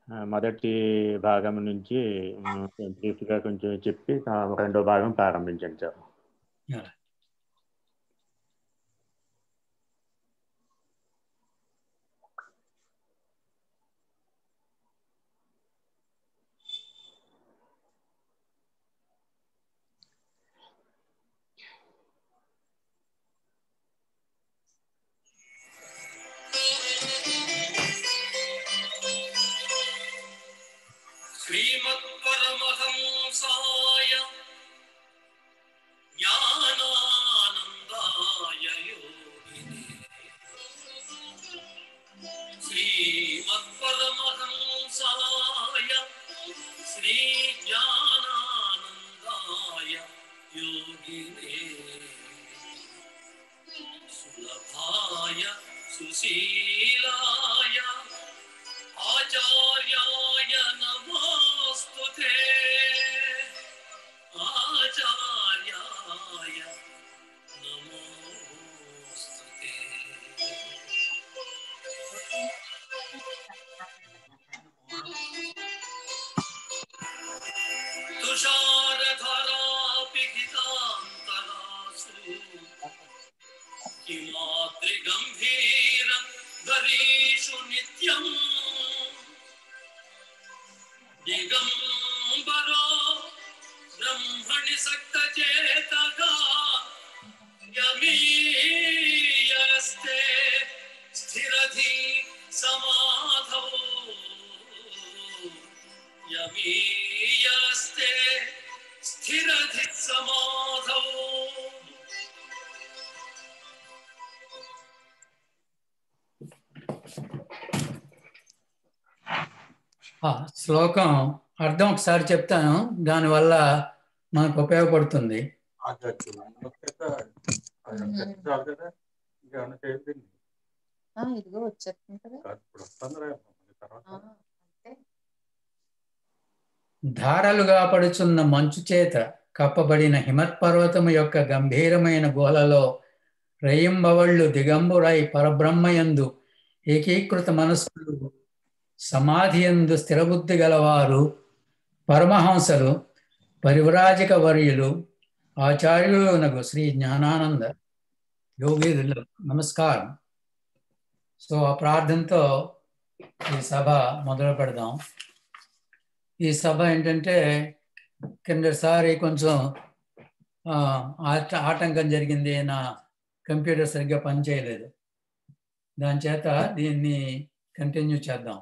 ఆ, మొదటి భాగం నుంచి బ్రీఫ్గా కొంచెం చెప్పి ఆ, రెండో భాగం ప్రారంభించండి సార్ Yeah. श्रीमत्परमहंसाय ज्ञानानन्दाय योगिने श्रीमत्परमहंसाय श्रीज्ञानानन्दाय योगिने सुलभाय सुशीलाय आचार्याय नमोऽस्तु ते आचार्याय नमोऽस्तु ते तुषारधरापिहितान्तरासु किमाद्रिगम्भीरं दरीषु नित्यम् दिगम्बरो ब्रह्मणि सक्तचेतः यमीयस्ते स्थिरधि समाधौ यमीयस्ते स्थिरधि समाधौ ఆ శ్లోకం అర్థం ఒకసారి చెప్తాను దానివల్ల మనకు ఉపయోగపడుతుంది చాలు కదా ఇంకేమన్నా చేయండి ఆ, ఇదిగో వచ్చేస్తుంది కదా కాదు ఇప్పుడు వస్తుంది రా తర్వాత ఆ, అంతే ధారలుగా పడుచున్న మంచు చేత కప్పబడిన హిమత్పర్వతము యొక్క గంభీరమైన గోలలో రయింబవళ్ళు దిగంబురై పరబ్రహ్మయందు ఏకీకృత మనస్సులు సమాధియందు స్థిరబుద్ధి గలవారు పరమహంసలు పరివ్రాజక వర్యులు ఆచార్యులకు శ్రీ జ్ఞానానంద యోగిదులు నమస్కారం సో ఆ ప్రార్థనతో ఈ సభ మొదలు పెడదాం ఈ సభ ఏంటంటే కిందసారి కొంచెం ఆ, ఆట ఆటంకం జరిగింది నా కంప్యూటర్ సరిగ్గా పనిచేయలేదు దాని చేత దీన్ని కంటిన్యూ చేద్దాం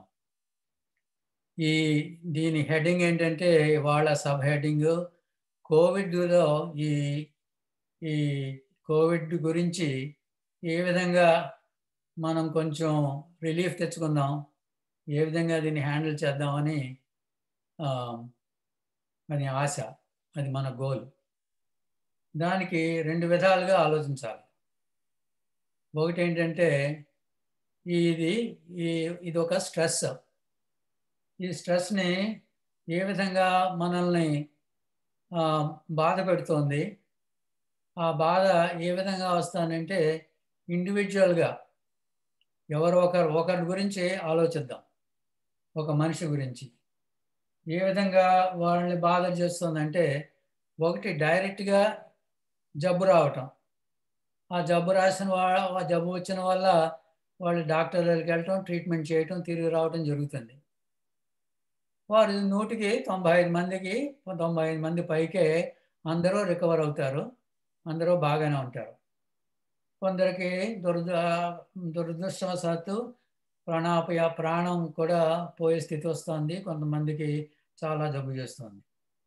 ఈ దీని హెడ్డింగ్ ఏంటంటే వాళ్ళ సబ్ హెడ్డింగ్ కోవిడ్లో ఈ ఈ కోవిడ్ గురించి ఏ విధంగా మనం కొంచెం రిలీఫ్ తెచ్చుకుందాం ఏ విధంగా దీన్ని హ్యాండిల్ చేద్దామని ఆ, అని ఆశ అది మన గోల్ దానికి రెండు విధాలుగా ఆలోచించాలి ఒకటి ఏంటంటే ఇది ఈ ఇది ఒక స్ట్రెస్ ఈ స్ట్రెస్ని ఏ విధంగా మనల్ని ఆ, బాధ పెడుతోంది ఆ బాధ ఏ విధంగా వస్తానంటే ఇండివిజువల్గా ఎవరో ఒకరు ఒకరి గురించి ఆలోచిద్దాం ఒక మనిషి గురించి ఏ విధంగా వాళ్ళని బాధ చేస్తుందంటే ఒకటి డైరెక్ట్గా జబ్బు రావటం ఆ జబ్బు రాసిన వాళ్ళ ఆ జబ్బు వచ్చిన వల్ల వాళ్ళు డాక్టర్ దగ్గరికి వెళ్ళటం ట్రీట్మెంట్ చేయటం తిరిగి రావటం జరుగుతుంది వారు నూటికి తొంభై ఐదు మందికి తొంభై ఐదు మంది పైకే అందరూ రికవర్ అవుతారు అందరూ బాగానే ఉంటారు కొందరికి దురద దురదృష్టవశాత్తు ప్రాణాపయ ప్రాణం కూడా పోయే స్థితి వస్తుంది కొంతమందికి చాలా జబ్బు చేస్తుంది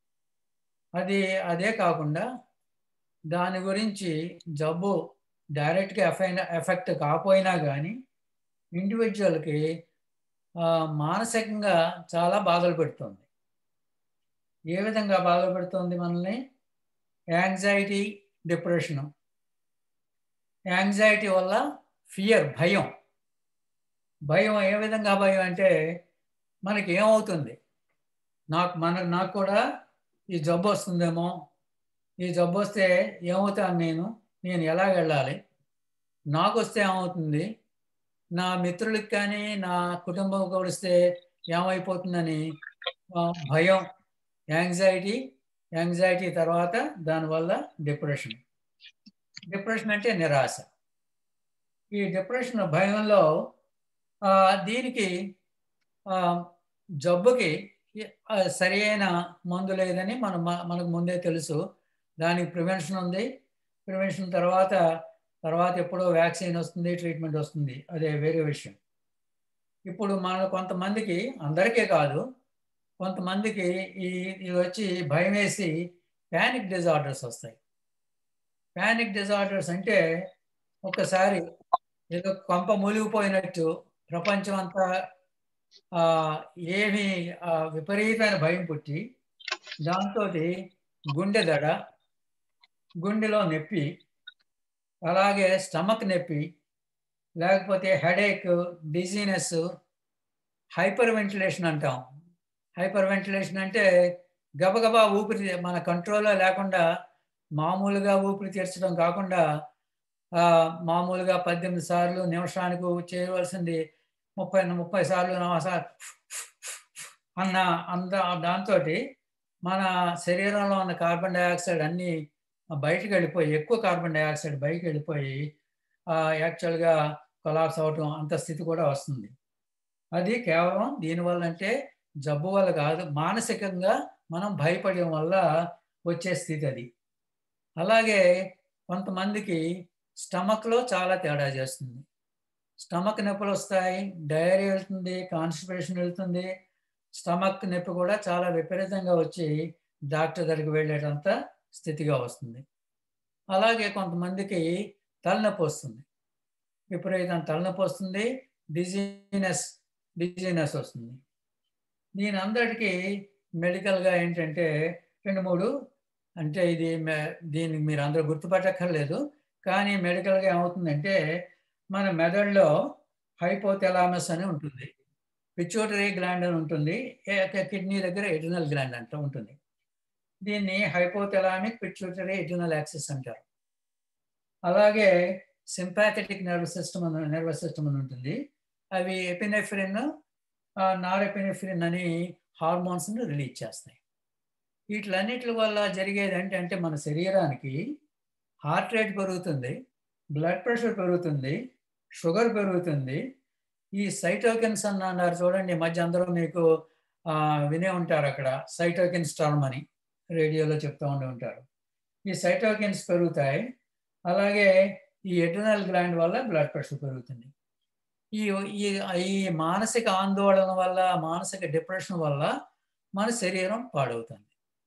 అది అదే కాకుండా దాని గురించి జబ్బు డైరెక్ట్గా ఎఫెక్ట్ ఎఫెక్ట్ కాకపోయినా కానీ ఇండివిజువల్కి మానసికంగా చాలా బాధలు పెడుతుంది ఏ విధంగా బాధలు పెడుతుంది మనల్ని యాంగ్జైటీ డిప్రెషను యాంగ్జైటీ వల్ల ఫియర్ భయం భయం ఏ విధంగా భయం అంటే మనకి ఏమవుతుంది నాకు మన నాకు కూడా ఈ జబ్బు వస్తుందేమో ఈ జబ్బు వస్తే ఏమవుతాను నేను నేను ఎలా వెళ్ళాలి నాకు వస్తే ఏమవుతుంది నా మిత్రులకి కానీ నా కుటుంబం వస్తే ఏమైపోతుందని ఆ, భయం యాంగ్జైటీ యాంగ్జైటీ తర్వాత దానివల్ల డిప్రెషన్ డిప్రెషన్ అంటే నిరాశ ఈ డిప్రెషన్ భయంలో ఆ, దీనికి ఆ, జబ్బుకి ఆ, సరి అయిన మందు లేదని మనం మనకు ముందే తెలుసు దానికి ప్రివెన్షన్ ఉంది ప్రివెన్షన్ తర్వాత తర్వాత ఎప్పుడో వ్యాక్సిన్ వస్తుంది ట్రీట్మెంట్ వస్తుంది అదే వేరే విషయం ఇప్పుడు మన కొంతమందికి అందరికీ కాదు కొంతమందికి ఈ ఇది వచ్చి భయం వేసి ప్యానిక్ డిజార్డర్స్ వస్తాయి ప్యానిక్ డిజార్డర్స్ అంటే ఒకసారి ఏదో కొంప మూలిగిపోయినట్టు ప్రపంచం అంతా ఆ, ఏమి ఆ, విపరీతమైన భయం పుట్టి దాంతో గుండె దడ గుండెలో నొప్పి అలాగే స్టమక్ నొప్పి లేకపోతే హెడేక్ డిజీనెస్ హైపర్ వెంటిలేషన్ అంటాం హైపర్ వెంటిలేషన్ అంటే గబగబా ఊపిరి మన కంట్రోల్లో లేకుండా మామూలుగా ఊపిరి తీర్చడం కాకుండా ఆ, మామూలుగా పద్దెనిమిది సార్లు నిమిషానికి చేయవలసింది ముప్పై ముప్పై సార్లు నమస్కారం అన్న అంద దాంతో మన శరీరంలో ఉన్న కార్బన్ డైఆక్సైడ్ అన్నీ బయటకు వెళ్ళిపోయి ఎక్కువ కార్బన్ డైఆక్సైడ్ బయటకు వెళ్ళిపోయి యాక్చువల్గా కొలాప్స్ అవటం అంత స్థితి కూడా వస్తుంది అది కేవలం దీనివల్ల అంటే జబ్బు వల్ల కాదు మానసికంగా మనం భయపడడం వల్ల వచ్చే స్థితి అది అలాగే కొంతమందికి స్టమక్లో చాలా తేడా చేస్తుంది స్టమక్ నొప్పులు వస్తాయి డైరీ వెళ్తుంది కాన్స్టిపేషన్ వెళ్తుంది స్టమక్ నొప్పి కూడా చాలా విపరీతంగా వచ్చి డాక్టర్ దగ్గరికి వెళ్ళేటంత స్థితిగా వస్తుంది అలాగే కొంతమందికి తలనొప్పి వస్తుంది విపరీతం తలనొప్పి వస్తుంది డిజీనెస్ డిజీనెస్ వస్తుంది దీని అందరికీ మెడికల్గా ఏంటంటే రెండు మూడు అంటే ఇది మె- దీన్ని మీరు అందరూ గుర్తుపట్టక్కర్లేదు కానీ మెడికల్గా ఏమవుతుందంటే మన మెదడులో హైపోథెలామస్ అని ఉంటుంది పిచ్యూటరీ గ్లాండ్ అని ఉంటుంది కిడ్నీ దగ్గర ఎడినల్ గ్లాండ్ అంట ఉంటుంది దీన్ని హైపోథెలామిక్ పిచ్యూటరీ ఎడినల్ యాక్సిస్ అంటారు అలాగే సింపాథెటిక్ నర్వస్ సిస్టమ్ అని నర్వస్ సిస్టమ్ అని ఉంటుంది అవి ఎపినెఫ్రిన్ నారెపినెఫ్రిన్ అని హార్మోన్స్ని రిలీజ్ చేస్తాయి వీటిలన్నిటి వల్ల జరిగేది ఏంటి అంటే మన శరీరానికి హార్ట్ రేట్ పెరుగుతుంది బ్లడ్ ప్రెషర్ పెరుగుతుంది షుగర్ పెరుగుతుంది ఈ సైటోకెన్స్ అని అన్నారు చూడండి ఈ మధ్య అందరూ మీకు ఆ, వినే ఉంటారు అక్కడ సైటోకెన్స్ టర్మ్ అని రేడియోలో చెప్తూ ఉండి ఉంటారు ఈ సైటోకెన్స్ పెరుగుతాయి అలాగే ఈ ఎటర్నల్ గ్లాండ్ వల్ల బ్లడ్ ప్రెషర్ పెరుగుతుంది ఈ ఈ ఈ మానసిక ఆందోళన వల్ల మానసిక డిప్రెషన్ వల్ల మన శరీరం పాడవుతుంది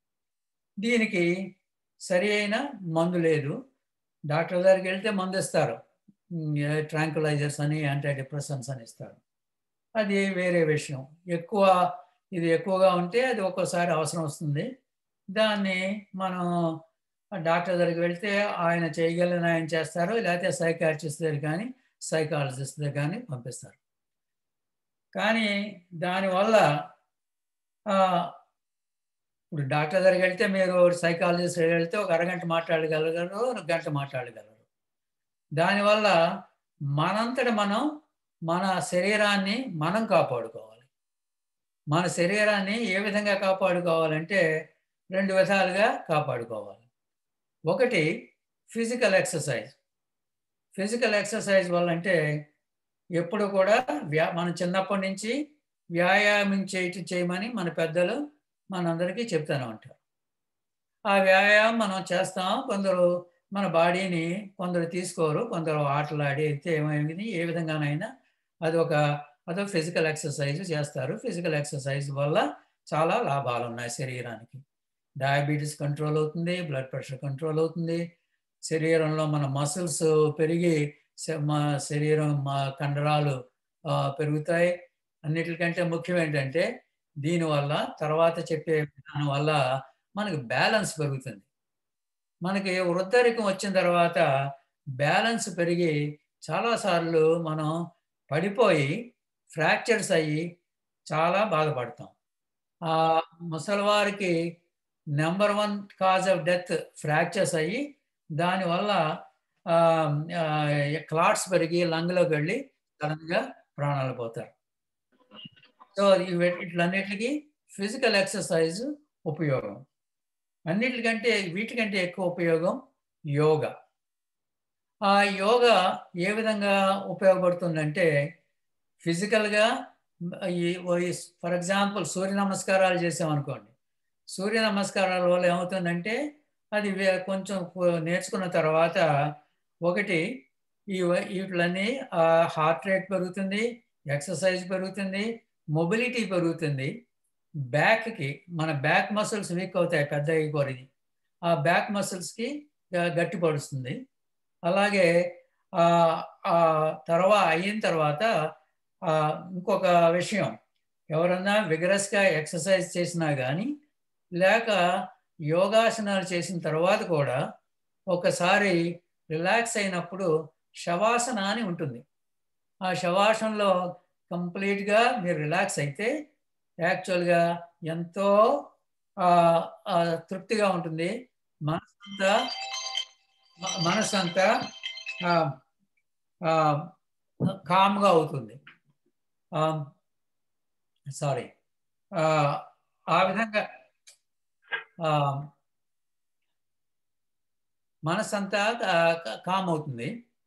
దీనికి సరి అయిన మందు లేదు డాక్టర్ దగ్గరికి వెళ్తే మందు ఇస్తారు ట్రాంకులైజర్స్ అని యాంటీ డిప్రెషన్స్ అని ఇస్తారు అది వేరే విషయం ఎక్కువ ఇది ఎక్కువగా ఉంటే అది ఒక్కోసారి అవసరం వస్తుంది దాన్ని మనం డాక్టర్ దగ్గరికి వెళ్తే ఆయన చేయగలిగిన ఆయన చేస్తారు లేకపోతే సైకాట్రిస్ట్ దగ్గర కానీ సైకాలజిస్ట్ దగ్గర కానీ పంపిస్తారు కానీ దానివల్ల ఆ, ఇప్పుడు డాక్టర్ దగ్గరికి వెళ్తే మీరు సైకాలజిస్ట్ దగ్గరికి వెళ్తే ఒక అరగంట మాట్లాడగలగరు ఒక గంట మాట్లాడగలరు దానివల్ల మనంతట మనం మన శరీరాన్ని మనం కాపాడుకోవాలి మన శరీరాన్ని ఏ విధంగా కాపాడుకోవాలంటే రెండు విధాలుగా కాపాడుకోవాలి ఒకటి ఫిజికల్ ఎక్సర్సైజ్ ఫిజికల్ ఎక్సర్సైజ్ వల్ల అంటే ఎప్పుడు కూడా వ్యా మనం చిన్నప్పటి నుంచి వ్యాయామం చేయటం చేయమని మన పెద్దలు మనందరికీ చెప్తూనే ఉంటారు ఆ వ్యాయామం మనం చేస్తాం కొందరు మన బాడీని కొందరు తీసుకోరు కొందరు ఆటలు ఆడి అయితే ఏమైంది ఏ విధంగానైనా అది ఒక అదొక ఫిజికల్ ఎక్సర్సైజ్ చేస్తారు ఫిజికల్ ఎక్సర్సైజ్ వల్ల చాలా లాభాలు ఉన్నాయి శరీరానికి డయాబెటీస్ కంట్రోల్ అవుతుంది బ్లడ్ ప్రెషర్ కంట్రోల్ అవుతుంది శరీరంలో మన మసిల్స్ పెరిగి శ- మా శరీరం మా కండరాలు ఆ, పెరుగుతాయి అన్నిటికంటే ముఖ్యం ఏంటంటే దీనివల్ల తర్వాత చెప్పే విధానం వల్ల మనకి బ్యాలెన్స్ పెరుగుతుంది మనకి వృద్ధరికం వచ్చిన తర్వాత బ్యాలెన్స్ పెరిగి చాలాసార్లు మనం పడిపోయి ఫ్రాక్చర్స్ అయ్యి చాలా బాధపడతాం ఆ ముసలివారికి number one cause of death fractures అయ్యి దానివల్ల క్లాట్స్ పెరిగి లంగ్లోకి వెళ్ళి సడన్గా ప్రాణాలు పోతారు సో ఇవి ఇట్లన్నిటికి ఫిజికల్ ఎక్సర్సైజ్ ఉపయోగం అన్నిటికంటే వీటికంటే ఎక్కువ ఉపయోగం యోగా ఆ యోగా ఏ విధంగా ఉపయోగపడుతుందంటే ఫిజికల్గా ఈ ఫర్ ఎగ్జాంపుల్ సూర్య నమస్కారాలు చేసామనుకోండి సూర్య నమస్కారాల వల్ల ఏమవుతుందంటే అది వే- కొంచెం కు- నేర్చుకున్న తర్వాత ఒకటి ఈ వ- వీటిలన్నీ హార్ట్ రేట్ పెరుగుతుంది ఎక్సర్సైజ్ పెరుగుతుంది మొబిలిటీ పెరుగుతుంది బ్యాక్కి మన బ్యాక్ మసిల్స్ వీక్ అవుతాయి పెద్ద అయిపోయి ఆ బ్యాక్ మసిల్స్కి గట్టి పడుస్తుంది అలాగే ఆ ఆ తర్వాత అయిన తర్వాత ఆ, ఇంకొక విషయం ఎవరన్నా విగరస్గా ఎక్సర్సైజ్ చేసినా కానీ లేక యోగాసనాలు చేసిన తర్వాత కూడా ఒకసారి రిలాక్స్ అయినప్పుడు శవాసన అని ఉంటుంది ఆ శవాసనలో కంప్లీట్గా మీరు రిలాక్స్ అయితే యాక్చువల్గా ఎంతో ఆ, ఆ, తృప్తిగా ఉంటుంది మనసంతా మ- మనసంతా ఆ, ఆ, కామ్గా అవుతుంది సారీ ఆ విధంగా ఆ, మనసంతా కా- కామ్ అవుతుంది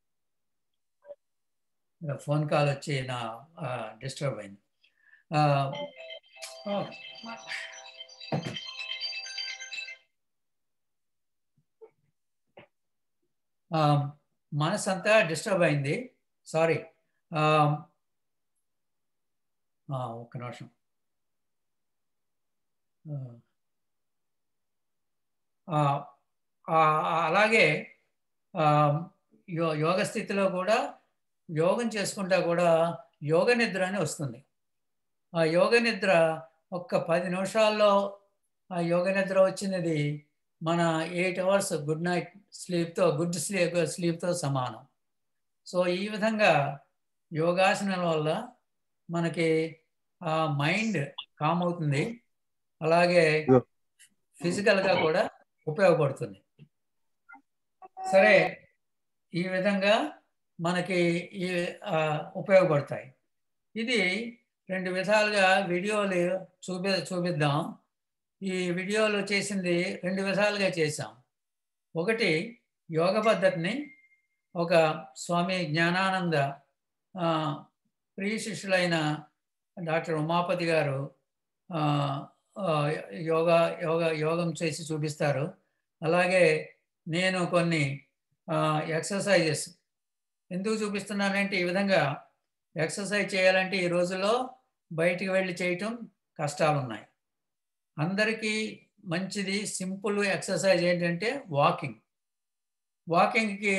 ఫోన్ కాల్ వచ్చి నా డిస్టర్బ్ అయింది ఆ, ఓ, ఆ, మనసంతా డిస్టర్బ్ అయింది సారీ ఒక్క నిమిషం ఆ, ఆ, ఆ, అలాగే ఆ, యో యోగ స్థితిలో కూడా యోగం చేసుకుంటా కూడా యోగ నిద్ర అని వస్తుంది ఆ యోగ నిద్ర ఒక్క పది నిమిషాల్లో ఆ యోగ నిద్ర వచ్చినది మన ఎయిట్ అవర్స్ గుడ్ నైట్ స్లీప్తో గుడ్ స్లీప్ స్లీప్తో సమానం సో ఈ విధంగా యోగాసనాల వల్ల మనకి ఆ మైండ్ కామ్ అవుతుంది అలాగే ఫిజికల్గా కూడా ఉపయోగపడుతుంది సరే ఈ విధంగా మనకి ఈ ఆ, ఉపయోగపడతాయి ఇది రెండు విధాలుగా వీడియోలు చూపి చూపిద్దాం ఈ వీడియోలో చేసింది రెండు విధాలుగా చేసాం ఒకటి యోగ పద్ధతిని ఒక స్వామి జ్ఞానానంద ఆ, ప్రియ శిష్యులైన డాక్టర్ ఉమాపతి గారు ఆ, ఆ, యోగా యోగా యోగం చేసి చూపిస్తారు అలాగే నేను కొన్ని ఎక్సర్సైజెస్ ఎందుకు చూపిస్తున్నానంటే ఈ విధంగా ఎక్సర్సైజ్ చేయాలంటే ఈ రోజుల్లో బయటికి వెళ్ళి చేయటం కష్టాలు ఉన్నాయి అందరికీ మంచిది సింపుల్ ఎక్సర్సైజ్ ఏంటంటే వాకింగ్ వాకింగ్కి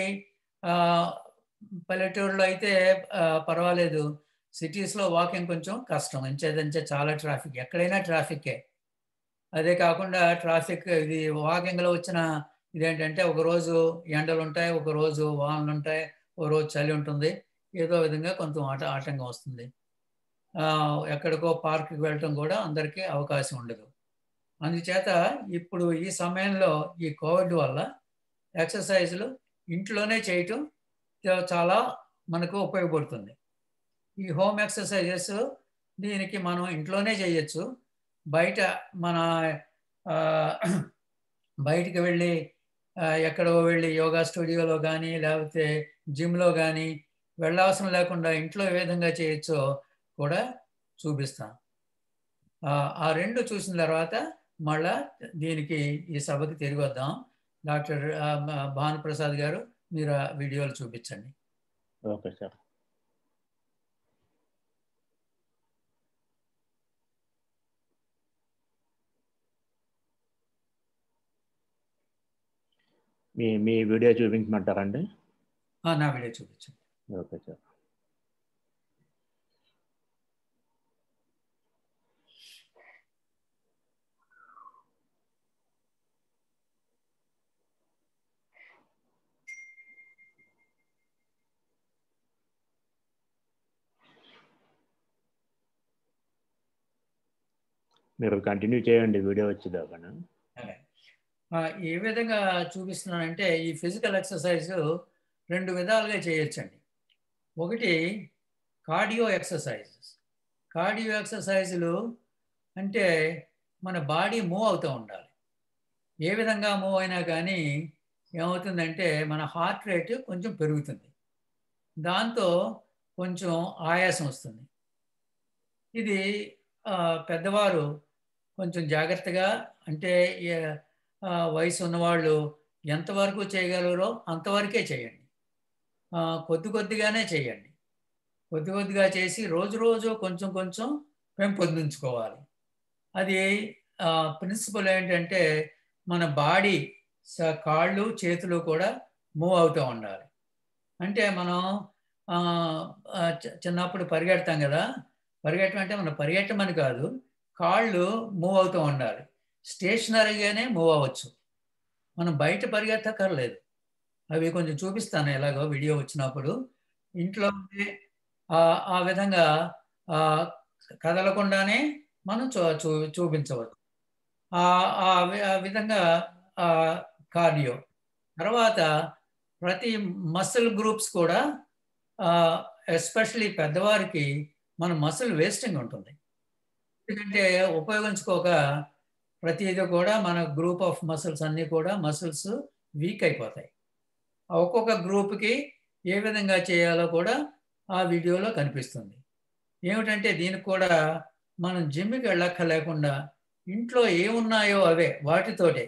పల్లెటూరులో అయితే ఆ, పర్వాలేదు సిటీస్లో వాకింగ్ కొంచెం కష్టం ఎంచేదంటే చాలా ట్రాఫిక్ ఎక్కడైనా ట్రాఫిక్కే అదే కాకుండా ట్రాఫిక్ ఇది వాకింగ్లో వచ్చిన ఇదేంటంటే ఒక రోజు ఎండలు ఉంటాయి ఒక రోజు వానలు ఉంటాయి ఒక రోజు చలి ఉంటుంది ఏదో విధంగా కొంచెం ఆట ఆటంకం వస్తుంది ఆ, ఎక్కడికో పార్క్కి వెళ్ళటం కూడా అందరికీ అవకాశం ఉండదు అందుచేత ఇప్పుడు ఈ సమయంలో ఈ కోవిడ్ వల్ల ఎక్సర్సైజులు ఇంట్లోనే చేయటం చా- చాలా మనకు ఉపయోగపడుతుంది ఈ హోమ్ ఎక్సర్సైజెస్ దీనికి మనం ఇంట్లోనే చేయొచ్చు బయట మన ఆ, బయటికి వెళ్ళి ఆ, ఎక్కడో వెళ్ళి యోగా స్టూడియోలో కానీ లేకపోతే జిమ్లో కానీ వెళ్ళవసరం లేకుండా ఇంట్లో ఏ విధంగా చేయొచ్చో కూడా చూపిస్తాం ఆ, ఆ రెండు చూసిన తర్వాత మళ్ళా దీనికి ఈ సభకి తిరిగి వద్దాం డాక్టర్ ఆ, భానుప్రసాద్ గారు మీరు ఆ వీడియోలు చూపించండి ఓకే సార్ మీ మీ వీడియో చూపించమంటారండి ఆ, నా వీడియో చూపించండి ఓకే సార్ మీరు కంటిన్యూ చేయండి వీడియో వచ్చేదాకా అలాగే. ఆ, ఏ విధంగా చూపిస్తున్నానంటే ఈ ఫిజికల్ ఎక్సర్సైజ్ రెండు విధాలుగా చేయొచ్చండి ఒకటి కార్డియో ఎక్సర్సైజెస్ కార్డియో ఎక్సర్సైజులు అంటే మన బాడీ మూవ్ అవుతూ ఉండాలి ఏ విధంగా మూవ్ అయినా కానీ ఏమవుతుందంటే మన హార్ట్ రేట్ కొంచెం పెరుగుతుంది దాంతో కొంచెం ఆయాసం వస్తుంది ఇది ఆ, పెద్దవారు కొంచెం జాగ్రత్తగా అంటే ఏ- ఆ, వయసు ఉన్నవాళ్ళు ఎంతవరకు చేయగలరో అంతవరకే చేయండి ఆ, కొద్ది కొద్దిగానే చేయండి కొద్ది కొద్దిగా చేసి రోజు రోజు కొంచెం కొంచెం పెంపొందించుకోవాలి అది ప్రిన్సిపల్ ఏంటంటే మన బాడీ స- కాళ్ళు చేతులు కూడా మూవ్ అవుతూ ఉండాలి అంటే మనం ఆ, ఆ, చి- చిన్నప్పుడు పరిగెడతాం కదా పరిగెట్టడం అంటే మనం పరిగెట్టమని కాదు కాళ్ళు మూవ్ అవుతూ ఉండాలి స్టేషనరీగానే మూవ్ అవ్వచ్చు మనం బయట పరిగెత్తక్కర్లేదు అవి కొంచెం చూపిస్తాను ఎలాగో వీడియో వచ్చినప్పుడు ఇంట్లో ఉంటే ఆ- ఆ విధంగా ఆ, కదలకుండానే మనం చూ చూ చూపించవచ్చు ఆ ఆ వి- ఆ విధంగా కార్డియో తర్వాత ప్రతి మసిల్ గ్రూప్స్ కూడా ఎస్పెషలీ పెద్దవారికి మన మసిల్ వేస్టింగ్ ఉంటుంది ఎందుకంటే ఉపయోగించుకోక ప్రతిదీ కూడా మన గ్రూప్ ఆఫ్ మసిల్స్ అన్నీ కూడా మసిల్స్ వీక్ అయిపోతాయి ఆ ఒక్కొక్క గ్రూప్కి ఏ విధంగా చేయాలో కూడా ఆ వీడియోలో కనిపిస్తుంది ఏమిటంటే దీనికి కూడా మనం జిమ్కి వెళ్ళక్క లేకుండా ఇంట్లో ఏమున్నాయో అవే వాటితోటే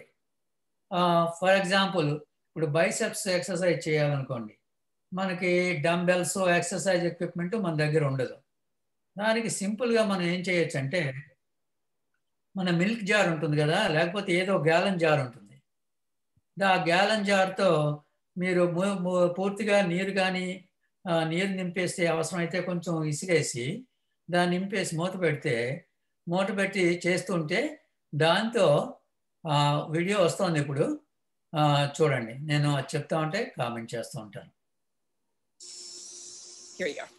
ఫర్ ఎగ్జాంపుల్ ఇప్పుడు బైసెప్స్ ఎక్సర్సైజ్ చేయాలనుకోండి మనకి డంబెల్స్ ఎక్సర్సైజ్ ఎక్విప్మెంట్ మన దగ్గర ఉండదు దానికి సింపుల్గా మనం ఏం చేయొచ్చు అంటే మన మిల్క్ జార్ ఉంటుంది కదా లేకపోతే ఏదో గ్యాలన్ జార్ ఉంటుంది ఆ గ్యాలన్ జార్తో మీరు ము- ము- పూర్తిగా నీరు కానీ నీరు నింపేస్తే అవసరమైతే కొంచెం ఇసుకేసి దాన్ని నింపేసి మూత పెడితే మూత పెట్టి చేస్తుంటే దాంతో ఆ, వీడియో వస్తుంది ఇప్పుడు ఆ, చూడండి నేను అది చెప్తా ఉంటే కామెంట్ చేస్తూ ఉంటాను Here you go.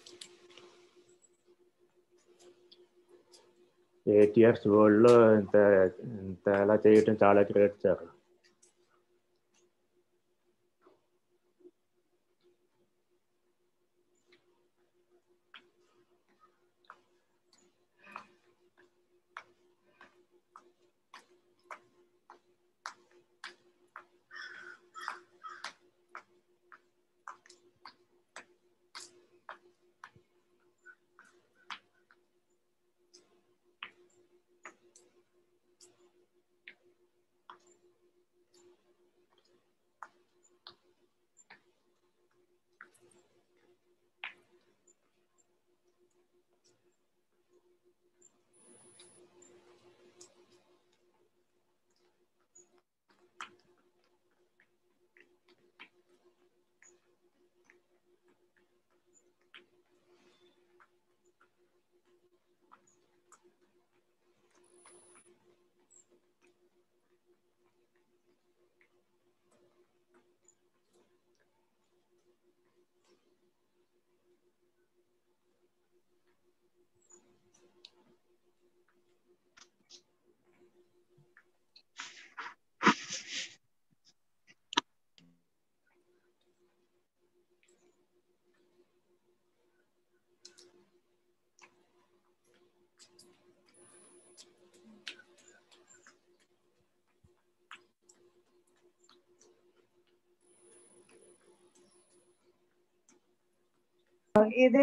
Eight years ఓల్డ్లో ఇంత ఇంత ఎలా చేయటం చాలా గ్రేట్ సార్ ఇదే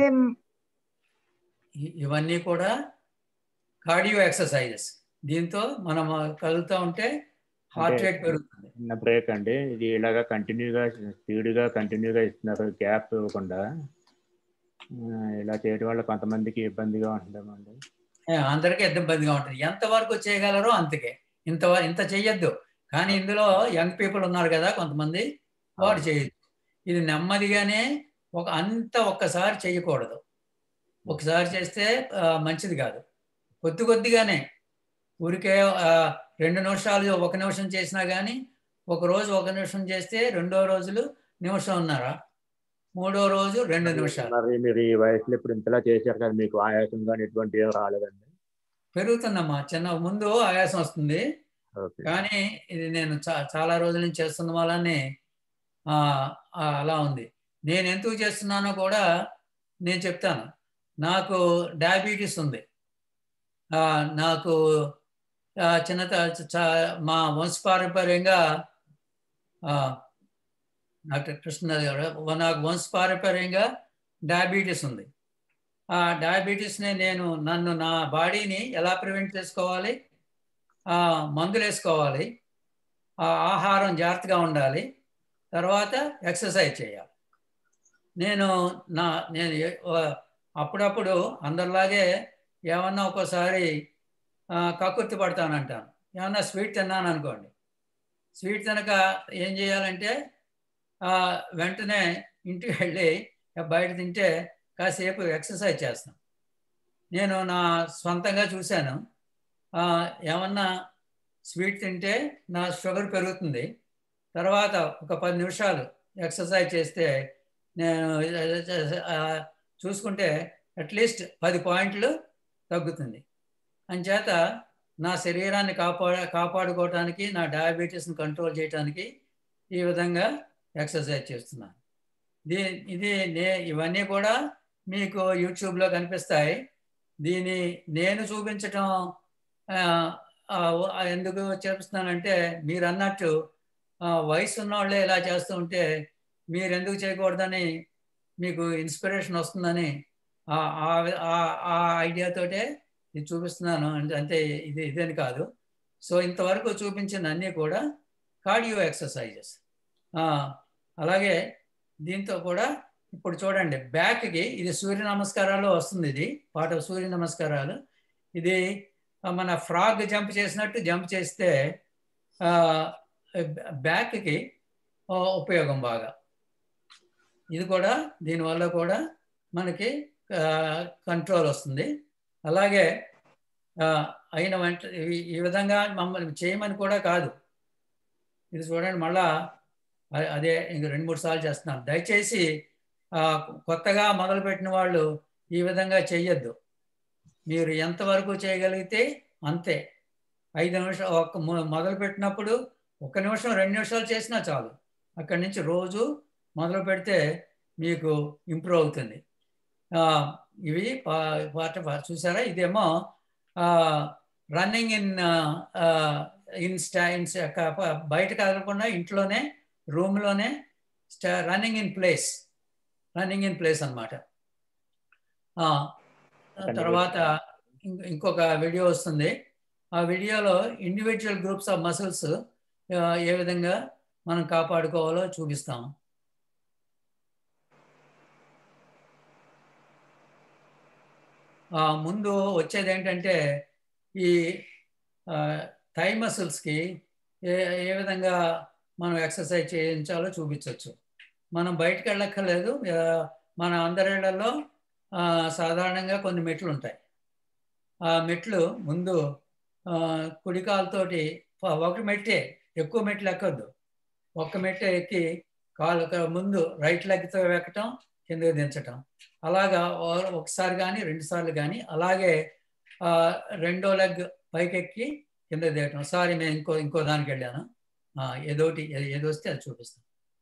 ఇ- ఇవన్నీ కూడా కార్డియో ఎక్సర్సైజెస్ దీంతో మనం కదులుతూ ఉంటే హార్ట్ అంటే- రేట్ పెరుగుతుంది చిన్న బ్రేక్ అండి ఇది ఇలాగా కంటిన్యూగా స్పీడ్గా కంటిన్యూగా ఇస్తున్నారు గ్యాప్ ఇవ్వకుండా ఆ, ఇలా చేయడం వల్ల కొంతమందికి ఇబ్బందిగా ఉంటుందేమండి ఏ, అందరికీ ఇబ్బందిగా ఉంటుంది ఎంతవరకు చేయగలరో అంతకే ఇంత ఇంత చెయ్యొద్దు కానీ ఇందులో యంగ్ పీపుల్ ఉన్నారు కదా కొంతమంది వాడు చేయొద్దు ఇది నెమ్మదిగానే ఒక అంత ఒక్కసారి చేయకూడదు ఒకసారి చేస్తే ఆ, మంచిది కాదు కొద్ది కొద్దిగానే ఊరికే ఆ, రెండు నిమిషాలు ఒక నిమిషం చేసినా కానీ ఒక రోజు ఒక నిమిషం చేస్తే రెండో రోజులు నిమిషం ఉన్నారా మూడో రోజు రెండు నిమిషాలు మరి మీరు ఈ వయసులో ఇప్పుడు ఇంతలా చేశారు కదా మీకు ఆయాసం కానీ ఎటువంటి ఏం రాలేదండి పెరుగుతుందమ్మా చిన్న ముందు ఆయాసం వస్తుంది ఓకే కానీ ఇది నేను చా చాలా రోజుల నుంచి చేస్తున్న వల్లనే ఆ, ఆ, అలా ఉంది నేను ఎందుకు చేస్తున్నానో కూడా నేను చెప్తాను నాకు డయాబెటీస్ ఉంది ఆ, నాకు ఆ, చిన్న మా వంశపారంపర్యంగా ఆ, డాక్టర్ కృష్ణనాథ్ గారు నాకు వంశపారంపర్యంగా డయాబెటీస్ ఉంది ఆ డయాబెటీస్ని నేను నన్ను నా బాడీని ఎలా ప్రివెంట్ చేసుకోవాలి ఆ, మందులు వేసుకోవాలి ఆ, ఆహారం జాగ్రత్తగా ఉండాలి తర్వాత ఎక్సర్సైజ్ చేయాలి నేను నా నేను ఏ- ఆ, అప్పుడప్పుడు అందరిలాగే ఏమన్నా ఒక్కోసారి ఆ, కక్కుర్తి పడతానంటాను ఏమన్నా స్వీట్ తిన్నాను అనుకోండి స్వీట్ తినక ఏం చేయాలంటే ఆ, వెంటనే ఇంటికి వెళ్ళి బయట తింటే కాసేపు ఎక్సర్సైజ్ చేస్తాను నేను నా స్వంతంగా చూశాను ఆ, ఏమన్నా స్వీట్ తింటే నా షుగర్ పెరుగుతుంది తర్వాత ఒక పది నిమిషాలు ఎక్సర్సైజ్ చేస్తే నేను ఆ, చూసుకుంటే అట్లీస్ట్ పది పాయింట్లు తగ్గుతుంది అంచేత నా శరీరాన్ని కాపా కాపాడుకోవటానికి నా డయాబెటీస్ని కంట్రోల్ చేయడానికి ఈ విధంగా ఎక్సర్సైజ్ చేస్తున్నాను దీ ఇది నే ఇవన్నీ కూడా మీకు యూట్యూబ్లో కనిపిస్తాయి దీని నేను చూపించటం ఆ, ఆ, ఎందుకు చేపిస్తున్నానంటే మీరు అన్నట్టు ఆ, వయసు ఉన్న వాళ్ళే ఇలా చేస్తూ ఉంటే మీరు ఎందుకు చేయకూడదని మీకు ఇన్స్పిరేషన్ వస్తుందని ఆ- ఆ- ఆ- ఆ ఐడియాతోటే ఇది చూపిస్తున్నాను అంటే- అంటే ఇది ఇదని కాదు సో ఇంతవరకు చూపించిన అన్నీ కూడా కార్డియో ఎక్సర్సైజెస్ అలాగే దీంతో కూడా ఇప్పుడు చూడండి బ్యాక్కి ఇది సూర్య నమస్కారాలు వస్తుంది ఇది పాట సూర్య నమస్కారాలు ఇది ఆ, మన ఫ్రాగ్ జంప్ చేసినట్టు జంప్ చేస్తే ఆ, బ్యాక్కి ఆ, ఉపయోగం బాగా ఇది కూడా దీనివల్ల కూడా మనకి కంట్రోల్ వస్తుంది అలాగే ఆ, అయిన వెంట ఈ- ఈ విధంగా మమ్మల్ని చేయమని కూడా కాదు ఇది చూడండి మళ్ళా అ- అదే ఇంక రెండు మూడు సార్లు చేస్తున్నాను దయచేసి ఆ, కొత్తగా మొదలుపెట్టిన వాళ్ళు ఈ విధంగా చెయ్యొద్దు మీరు ఎంతవరకు చేయగలిగితే అంతే ఐదు నిమిషాలు ఒక మొ- మొదలుపెట్టినప్పుడు ఒక నిమిషం రెండు నిమిషాలు చేసినా చాలు అక్కడి నుంచి రోజు మొదలు పెడితే మీకు ఇంప్రూవ్ అవుతుంది ఆ, ఇవి పా- పాట పా- చూసారా ఇదేమో రన్నింగ్ ఇన్ ఇన్ స్టా ఇన్ బయట కదలకుండా ఇంట్లోనే రూమ్లోనే స్టా running in place running in place అనమాట తర్వాత ఇంక- ఇంకొక వీడియో వస్తుంది ఆ వీడియోలో ఇండివిజువల్ గ్రూప్స్ ఆఫ్ మసిల్స్ ఏ విధంగా మనం కాపాడుకోవాలో చూపిస్తాం ఆ, ముందు వచ్చేది ఏంటంటే ఈ థై మసిల్స్కి ఏ ఏ విధంగా మనం ఎక్సర్సైజ్ చేయించాలో చూపించవచ్చు మనం బయటకు వెళ్ళక్కర్లేదు ఆ, మన అందరిళ్లలో ఆ, సాధారణంగా కొన్ని మెట్లు ఉంటాయి ఆ మెట్లు ముందు ఆ, కుడి కాలుతోటి ఫ- ఒక మెట్టే ఎక్కువ మెట్లు ఎక్కొద్దు ఒక్క మెట్టే ఎక్కి కాలు క- ముందు రైట్ లెగ్తో ఎక్కటం కిందకి దించటం అలాగా ఓ- ఒకసారి కానీ రెండు సార్లు కానీ అలాగే ఆ, రెండో లెగ్ పైకెక్కి కింద దిగటం సారీ నేను ఇంకో ఇంకో దానికి వెళ్ళాను ఆ, ఏదోటి ఏ- ఏది వస్తే అది చూపిస్తాను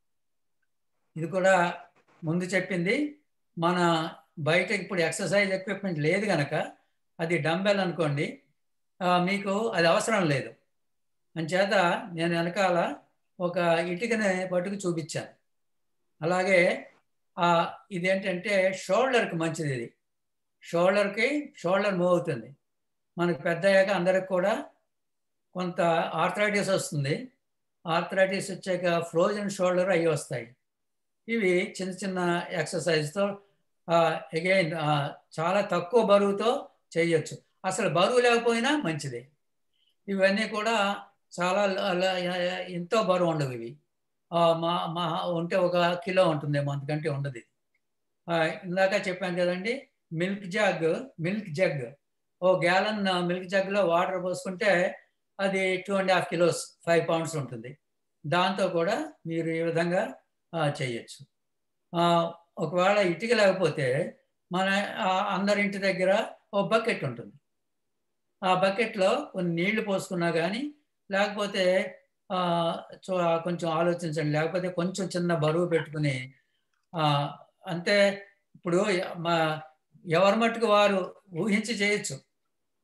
ఇది కూడా ముందు చెప్పింది మన బయట ఇప్పుడు ఎక్సర్సైజ్ ఎక్విప్మెంట్ లేదు కనుక అది డంబెల్ అనుకోండి ఆ, మీకు అది అవసరం లేదు అంచేత నేను వెనకాల ఒక ఇటుకని పట్టుకు చూపించాను అలాగే ఆ, ఇదేంటంటే షోల్డర్కి మంచిది ఇది షోల్డర్కి షోల్డర్ మూవ్ అవుతుంది మనకు పెద్ద అయ్యాక అందరికి కూడా కొంత ఆర్థరైటిస్ వస్తుంది ఆర్థరైటిస్ వచ్చాక ఫ్రోజన్ షోల్డర్ అవి వస్తాయి ఇవి చిన్న చిన్న ఎక్సర్సైజ్తో అగైన్ చాలా తక్కువ బరువుతో చేయొచ్చు అసలు బరువు లేకపోయినా మంచిది ఇవన్నీ కూడా చాలా ల- ల- ఎంతో బరువు ఉండవు ఇవి ఆ, మా మా ఉంటే ఒక కిలో ఉంటుందేమో అంతకంటే ఉండదు ఇది ఆ, ఇందాక చెప్పాను కదండి మిల్క్ జగ్ మిల్క్ జగ్ ఓ గ్యాలన్ మిల్క్ జగ్లో వాటర్ పోసుకుంటే అది two and half kilos five pounds ఉంటుంది దాంతో కూడా మీరు ఈ విధంగా ఆ, చేయొచ్చు ఆ, ఒకవేళ ఇటుక లేకపోతే మన ఆ, అందరి ఇంటి దగ్గర ఓ బకెట్ ఉంటుంది ఆ బకెట్లో కొన్ని నీళ్లు పోసుకున్నా కానీ లేకపోతే ఆ, చో- కొంచెం ఆలోచించండి లేకపోతే కొంచెం చిన్న బరువు పెట్టుకుని ఆ, అంతే ఇప్పుడు మా ఎవరి మట్టుకు వారు ఊహించి చేయొచ్చు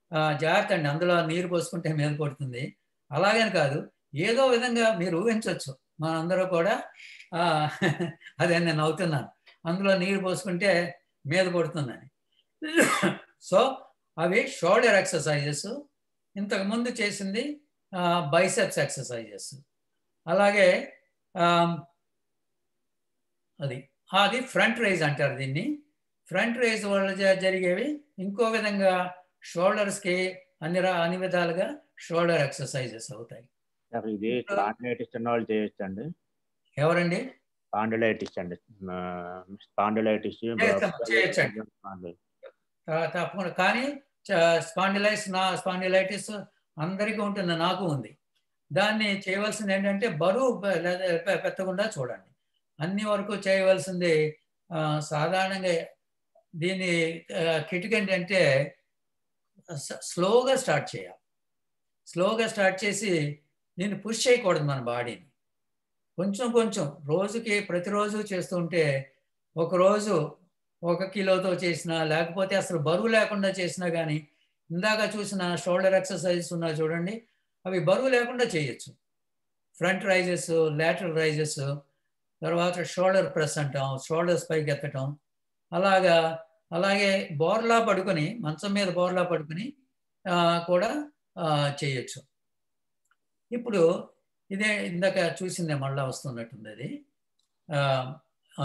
ఆ, జాగ్రత్త అండి అందులో నీరు పోసుకుంటే మీద పడుతుంది అలాగని కాదు ఏదో విధంగా మీరు ఊహించవచ్చు మనందరూ కూడా ఆ, అదే నేను నవ్వుతున్నాను అందులో నీరు పోసుకుంటే మీద పడుతుందని సో అవి షోల్డర్ ఎక్సర్సైజెస్ ఇంతకుముందు చేసింది బైసెప్స్ ఎక్సర్సైజెస్ అలాగే ఆమ్, అది అది ఫ్రంట్ రైజ్ అంటారు దీన్ని ఫ్రంట్ రైజ్ వల్ల జ- జరిగేవి ఇంకో విధంగా షోల్డర్స్కి అన్ని రా- అన్ని విధాలుగా షోల్డర్ ఎక్సర్సైజెస్ అవుతాయి సార్ ఇది స్పాండిలైటిస్ ఉన్న వాళ్ళు చేయొచ్చు అండి ఎవరండి స్పాండిలైటిస్ అండి స్పాండిలైటిస్ చేయొచ్చమ్మా, చేయొచ్చండి. త- తప్పకుండా కానీ స్పాండిలైస్ నా స్పాండిలైటిస్ అందరికీ ఉంటుంది నాకు ఉంది దాన్ని చేయవలసింది ఏంటంటే బరువు పె- లే- పె- పెట్టకుండా చూడండి అన్ని వరకు చేయవలసింది ఆ, సాధారణంగా దీని కిటిక్ ఏంటంటే స- స్లోగా స్టార్ట్ చేయాలి స్లోగా స్టార్ట్ చేసి దీన్ని పుష్ చేయకూడదు మన బాడీని కొంచెం కొంచెం రోజుకి ప్రతిరోజు చేస్తుంటే ఒక రోజు ఒక కిలోతో చేసినా లేకపోతే అసలు బరువు లేకుండా చేసినా కానీ ఇందాక చూసిన షోల్డర్ ఎక్సర్సైజెస్ ఉన్నా చూడండి అవి బరువు లేకుండా చేయొచ్చు ఫ్రంట్ రైజెస్ లాటరల్ రైజెస్ తర్వాత షోల్డర్ ప్రెస్ అంటాం షోల్డర్స్ పైకి ఎత్తటం అలాగా అలాగే బోర్లా పడుకొని మంచం మీద బోర్లా పడుకొని ఆ, కూడా ఆ, చేయొచ్చు ఇప్పుడు ఇదే ఇందాక చూసిందే మళ్ళా వస్తున్నట్టుంది అది ఆ, ఆ,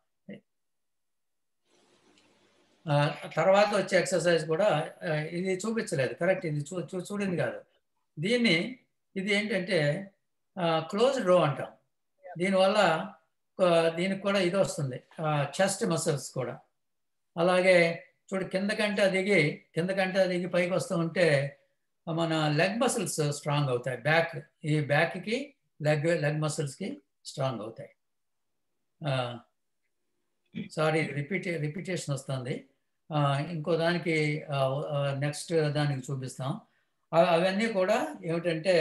ఆ, తర్వాత వచ్చే ఎక్సర్సైజ్ కూడా ఆ, ఇది చూపించలేదు కరెక్ట్ ఇది చూ చూ- చూడింది కాదు దీన్ని ఇది ఏంటంటే క్లోజ్ రో అంటాం దీనివల్ల ఆ, దీనికి కూడా ఇది వస్తుంది చెస్ట్ మసిల్స్ కూడా అలాగే చూడు కిందకంటే దిగి కిందకంటే దిగి పైకి వస్తూ ఉంటే మన లెగ్ మసిల్స్ స్ట్రాంగ్ అవుతాయి బ్యాక్ ఈ బ్యాక్కి లెగ్ లెగ్ మసిల్స్కి స్ట్రాంగ్ అవుతాయి సారీ రిపీట్ రిపీటేషన్ వస్తుంది ఆ, ఇంకో దానికి నెక్స్ట్ దానికి చూపిస్తాం అవ- అవన్నీ కూడా ఏమిటంటే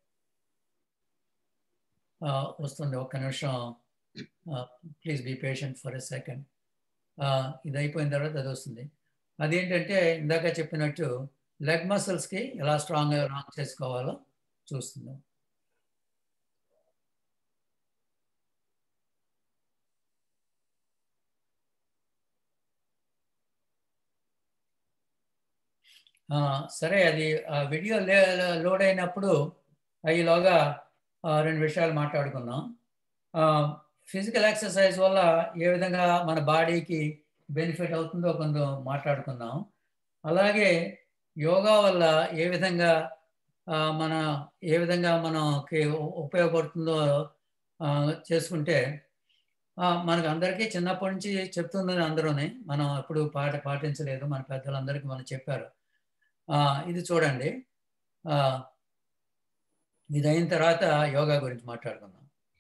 ఆ, వస్తుంది ఒక్క నిమిషం please be patient for a second ఇది అయిపోయిన తర్వాత అది వస్తుంది అదేంటంటే ఇందాక చెప్పినట్టు లెగ్ మసిల్స్కి ఎలా స్ట్రాంగ్ లాంగ్ చేసుకోవాలో చూస్తున్నాం ఆ, సరే అది ఆ వీడియో లే లోడ్ అయినప్పుడు ఈలోగా ఆ, రెండు విషయాలు మాట్లాడుకుందాం ఫిజికల్ ఎక్సర్సైజ్ వల్ల ఏ విధంగా మన బాడీకి బెనిఫిట్ అవుతుందో కొంచెం మాట్లాడుకుందాం అలాగే యోగా వల్ల ఏ విధంగా ఆ, మన ఏ విధంగా మనకి ఉపయోగపడుతుందో ఆ, చేసుకుంటే ఆ, మనకు అందరికీ చిన్నప్పటి నుంచి చెప్తుందని అందరూనే మనం ఎప్పుడు పాట పాటించలేదు మన పెద్దలందరికీ మనం చెప్పారు ఆ, ఇది చూడండి ఆ, ఇది అయిన తర్వాత యోగా గురించి మాట్లాడుకుందాం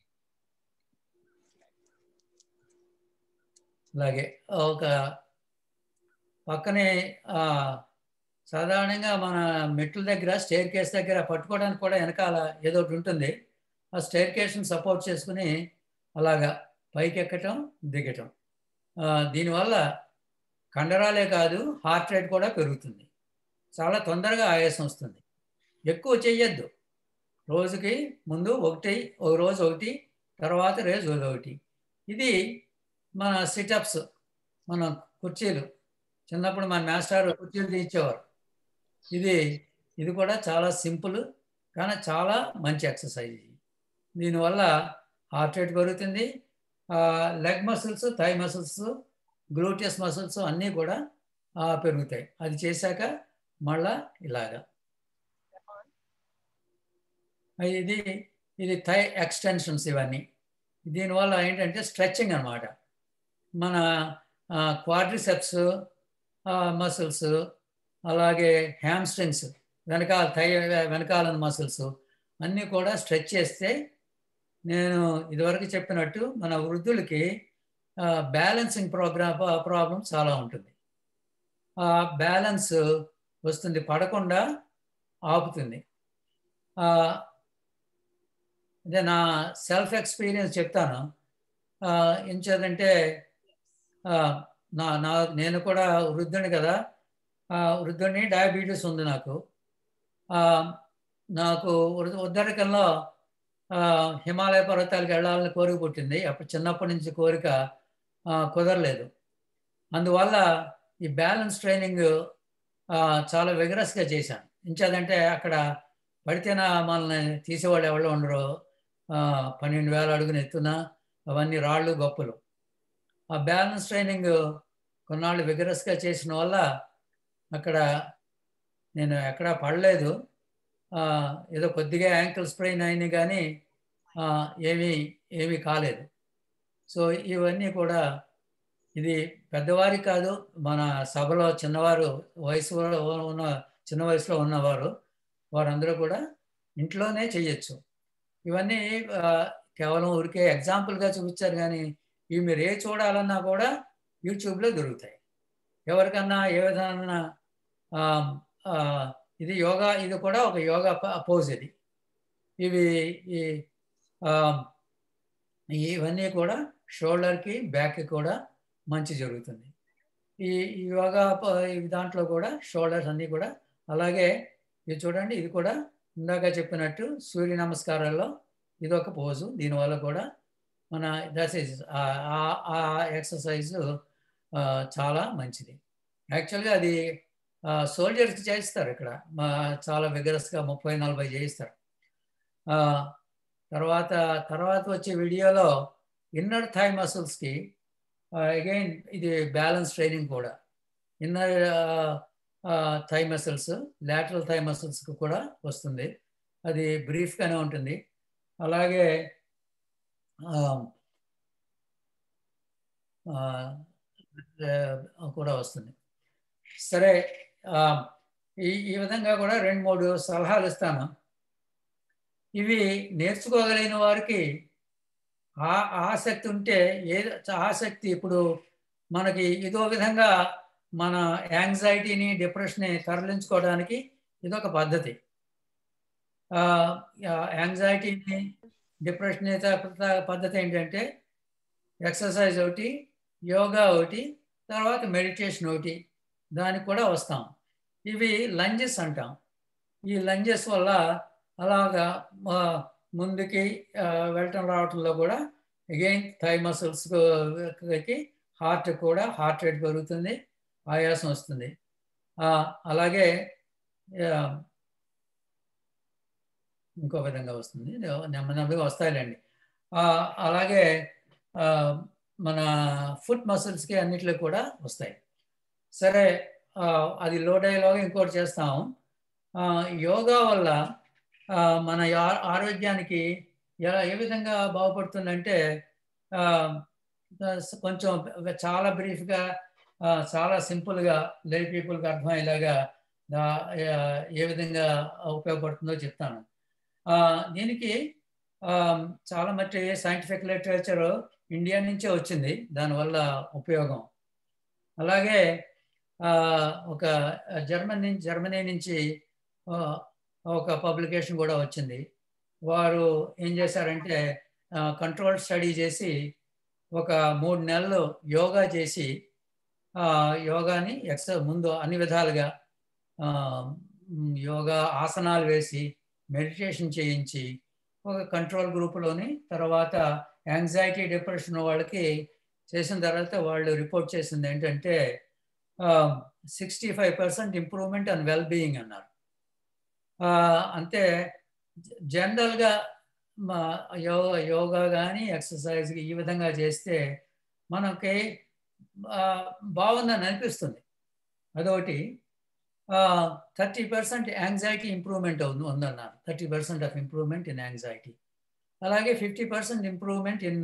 అలాగే ఒక పక్కనే ఆ, సాధారణంగా మన మెట్ల దగ్గర స్టేర్ కేస్ దగ్గర పట్టుకోవడానికి కూడా వెనకాల ఏదో ఒకటి ఉంటుంది ఆ స్టేర్ కేస్ని సపోర్ట్ చేసుకుని అలాగా పైకి ఎక్కటం దిగటం ఆ, దీనివల్ల కండరాలే కాదు హార్ట్ రేట్ కూడా పెరుగుతుంది చాలా తొందరగా ఆయాసం వస్తుంది ఎక్కువ చెయ్యొద్దు రోజుకి ముందు ఒకటి ఒక రోజు ఒకటి తర్వాత రోజు ఒకటి ఇది మన సిటప్స్ మన కుర్చీలు చిన్నప్పుడు మన మాస్టర్ కుర్చీలు తీయించేవారు ఇది ఇది కూడా చాలా సింపుల్ కానీ చాలా మంచి ఎక్సర్సైజ్ ఇది దీనివల్ల హార్ట్ రేట్ పెరుగుతుంది leg muscles thigh muscles gluteus muscles అన్నీ కూడా ఆ, పెరుగుతాయి అది చేశాక మళ్ళా ఇలాగా ఇది ఇది థై ఎక్స్టెన్షన్స్ ఇవన్నీ దీనివల్ల ఏంటంటే స్ట్రెచ్చింగ్ అన్నమాట మన క్వాడ్రిసెప్స్ మసిల్స్ అలాగే హ్యామ్స్ట్రింగ్స్ వెనకాల థై వెనకాల మసిల్స్ అన్నీ కూడా స్ట్రెచ్ చేస్తే నేను ఇదివరకు చెప్పినట్టు మన వృద్ధులకి బ్యాలెన్సింగ్ ప్రోగ్రామ్ ప్రాబ్లం చాలా ఉంటుంది ఆ బ్యాలెన్స్ వస్తుంది పడకుండా ఆపుతుంది ఆ, అదే నా సెల్ఫ్ ఎక్స్పీరియన్స్ చెప్తాను ఆ, ఏం చేద్దంటే ఆ, నా నా నేను కూడా వృద్ధుని కదా ఆ, వృద్ధుడిని డయాబెటీస్ ఉంది నాకు ఆ, నాకు ఉద- ఉద్దరికంలో ఆ, హిమాలయ పర్వతాలకు వెళ్ళాలని కోరిక పుట్టింది అప్పుడు చిన్నప్పటి నుంచి కోరిక ఆ, కుదరలేదు అందువల్ల ఈ బ్యాలెన్స్ ట్రైనింగ్ ఆ, చాలా విగరస్గా చేశాను ఇంచేదంటే అక్కడ పడితేనా మనల్ని తీసేవాళ్ళు ఎవరు ఉండరు ఆ, పన్నెండు వేల అడుగున ఎత్తున అవన్నీ రాళ్ళు గొప్పలు ఆ బ్యాలెన్స్ ట్రైనింగ్ కొన్నాళ్ళు విగరస్గా చేసిన వల్ల అక్కడ నేను ఎక్కడా పడలేదు ఆ, ఏదో కొద్దిగా యాంకిల్ స్ప్రెయిన్ అయినాయి కానీ ఆ, ఏమీ ఏమీ కాలేదు సో ఇవన్నీ కూడా ఇది పెద్దవారి కాదు మన సభలో చిన్నవారు వయసు ఉన్న చిన్న వయసులో ఉన్నవారు వారందరూ కూడా ఇంట్లోనే చేయొచ్చు ఇవన్నీ ఆ, కేవలం ఊరికే ఎగ్జాంపుల్గా చూపించారు కానీ ఇవి మీరు ఏ చూడాలన్నా కూడా యూట్యూబ్లో దొరుకుతాయి ఎవరికన్నా ఏ విధమైన ఆ, ఆ, ఇది యోగా ఇది కూడా ఒక యోగా పోజ్ ఇది ఇవి ఈ ఆ, ఇవన్నీ కూడా షోల్డర్కి బ్యాక్కి కూడా మంచి జరుగుతుంది ఈ ఈ యోగా ప- ఈ దాంట్లో కూడా షోల్డర్స్ అన్నీ కూడా అలాగే ఇది చూడండి ఇది కూడా ఇందాక చెప్పినట్టు సూర్య నమస్కారాల్లో ఇది ఒక పోజు దీనివల్ల కూడా మన దట్ ఈస్ ఆ ఎక్సర్సైజ్ చాలా మంచిది యాక్చువల్గా అది సోల్జర్స్కి చేయిస్తారు ఇక్కడ మా చాలా విగరస్గా ముప్పై నలభై చేయిస్తారు ఆ, తర్వాత తర్వాత వచ్చే వీడియోలో ఇన్నర్ థై మసిల్స్కి అగైన్ ఇది బ్యాలెన్స్ ట్రైనింగ్ కూడా inner thigh muscles lateral thigh మసిల్స్కి కూడా వస్తుంది అది బ్రీఫ్గానే ఉంటుంది అలాగే ఆ, ఆ, ఆ, కూడా వస్తుంది సరే ఆ, ఈ ఈ విధంగా కూడా రెండు మూడు సలహాలు ఇస్తాను ఇవి నేర్చుకోగలిగిన వారికి ఆ ఆసక్తి ఉంటే ఏ ఆసక్తి ఇప్పుడు మనకి ఇదో విధంగా మన యాంగ్జైటీని డిప్రెషన్ని తరలించుకోవడానికి ఇదొక పద్ధతి యాంగ్జైటీని డిప్రెషన్ పద్ధతి ఏంటంటే ఎక్సర్సైజ్ ఒకటి యోగా ఒకటి తర్వాత మెడిటేషన్ ఒకటి దానికి కూడా వస్తాం ఇవి లంజెస్ అంటాం ఈ లంజెస్ వల్ల అలాగా ఆ, ముందుకి ఆ, వెళ్ళటం రావటంలో కూడా అగైన్ థై మసిల్స్కి హార్ట్ కూడా హార్ట్ రేట్ పెరుగుతుంది ఆయాసం వస్తుంది ఆ, అలాగే ఆ, ఇంకో విధంగా వస్తుంది నెమ్మది నెమ్మదిగా వస్తాయిలేండి ఆ, అలాగే ఆ, మన ఫుట్ మసిల్స్కి అన్నిట్లో కూడా వస్తాయి సరే ఆ, అది లో డైలాగ్ ఇంకోటి చేస్తాం ఆ, యోగా వల్ల ఆ, మన యా- ఆరోగ్యానికి ఎలా ఏ విధంగా బాగుపడుతుందంటే ఆ, కొంచెం చాలా బ్రీఫ్గా చాలా సింపుల్గా లే పీపుల్కి అర్థమయ్యేలాగా దా- ఆ, ఏ విధంగా ఉపయోగపడుతుందో చెప్తాను ఆ, దీనికి ఆ, చాలా మట్టి సైంటిఫిక్ లిటరేచర్ ఇండియా నుంచే వచ్చింది దానివల్ల ఉపయోగం అలాగే ఆ, ఒక జర్మనీ నుంచి జర్మనీ నుంచి ఆ, ఒక పబ్లికేషన్ కూడా వచ్చింది వారు ఏం చేశారంటే కంట్రోల్ స్టడీ చేసి ఒక మూడు నెలలు యోగా చేసి ఆ, యోగాని ఎక్స ముందు అన్ని విధాలుగా ఆ, మ్, యోగా ఆసనాలు వేసి మెడిటేషన్ చేయించి ఒక కంట్రోల్ గ్రూప్లోని తర్వాత యాంగ్జైటీ డిప్రెషన్ వాళ్ళకి చేసిన తర్వాత వాళ్ళు రిపోర్ట్ చేసింది ఏంటంటే sixty five percent improvement and well being అన్నారు ఆ, అంటే జనరల్గా మా యోగా యోగా కానీ ఎక్సర్సైజ్ ఈ విధంగా చేస్తే మనకి ఆ, బాగుందని అనిపిస్తుంది అదొకటి థర్టీ పర్సెంట్ యాంగ్జైటీ ఇంప్రూవ్మెంట్ ఉంది ఉందన్నారు thirty percent of improvement in anxiety అలాగే fifty percent improvement in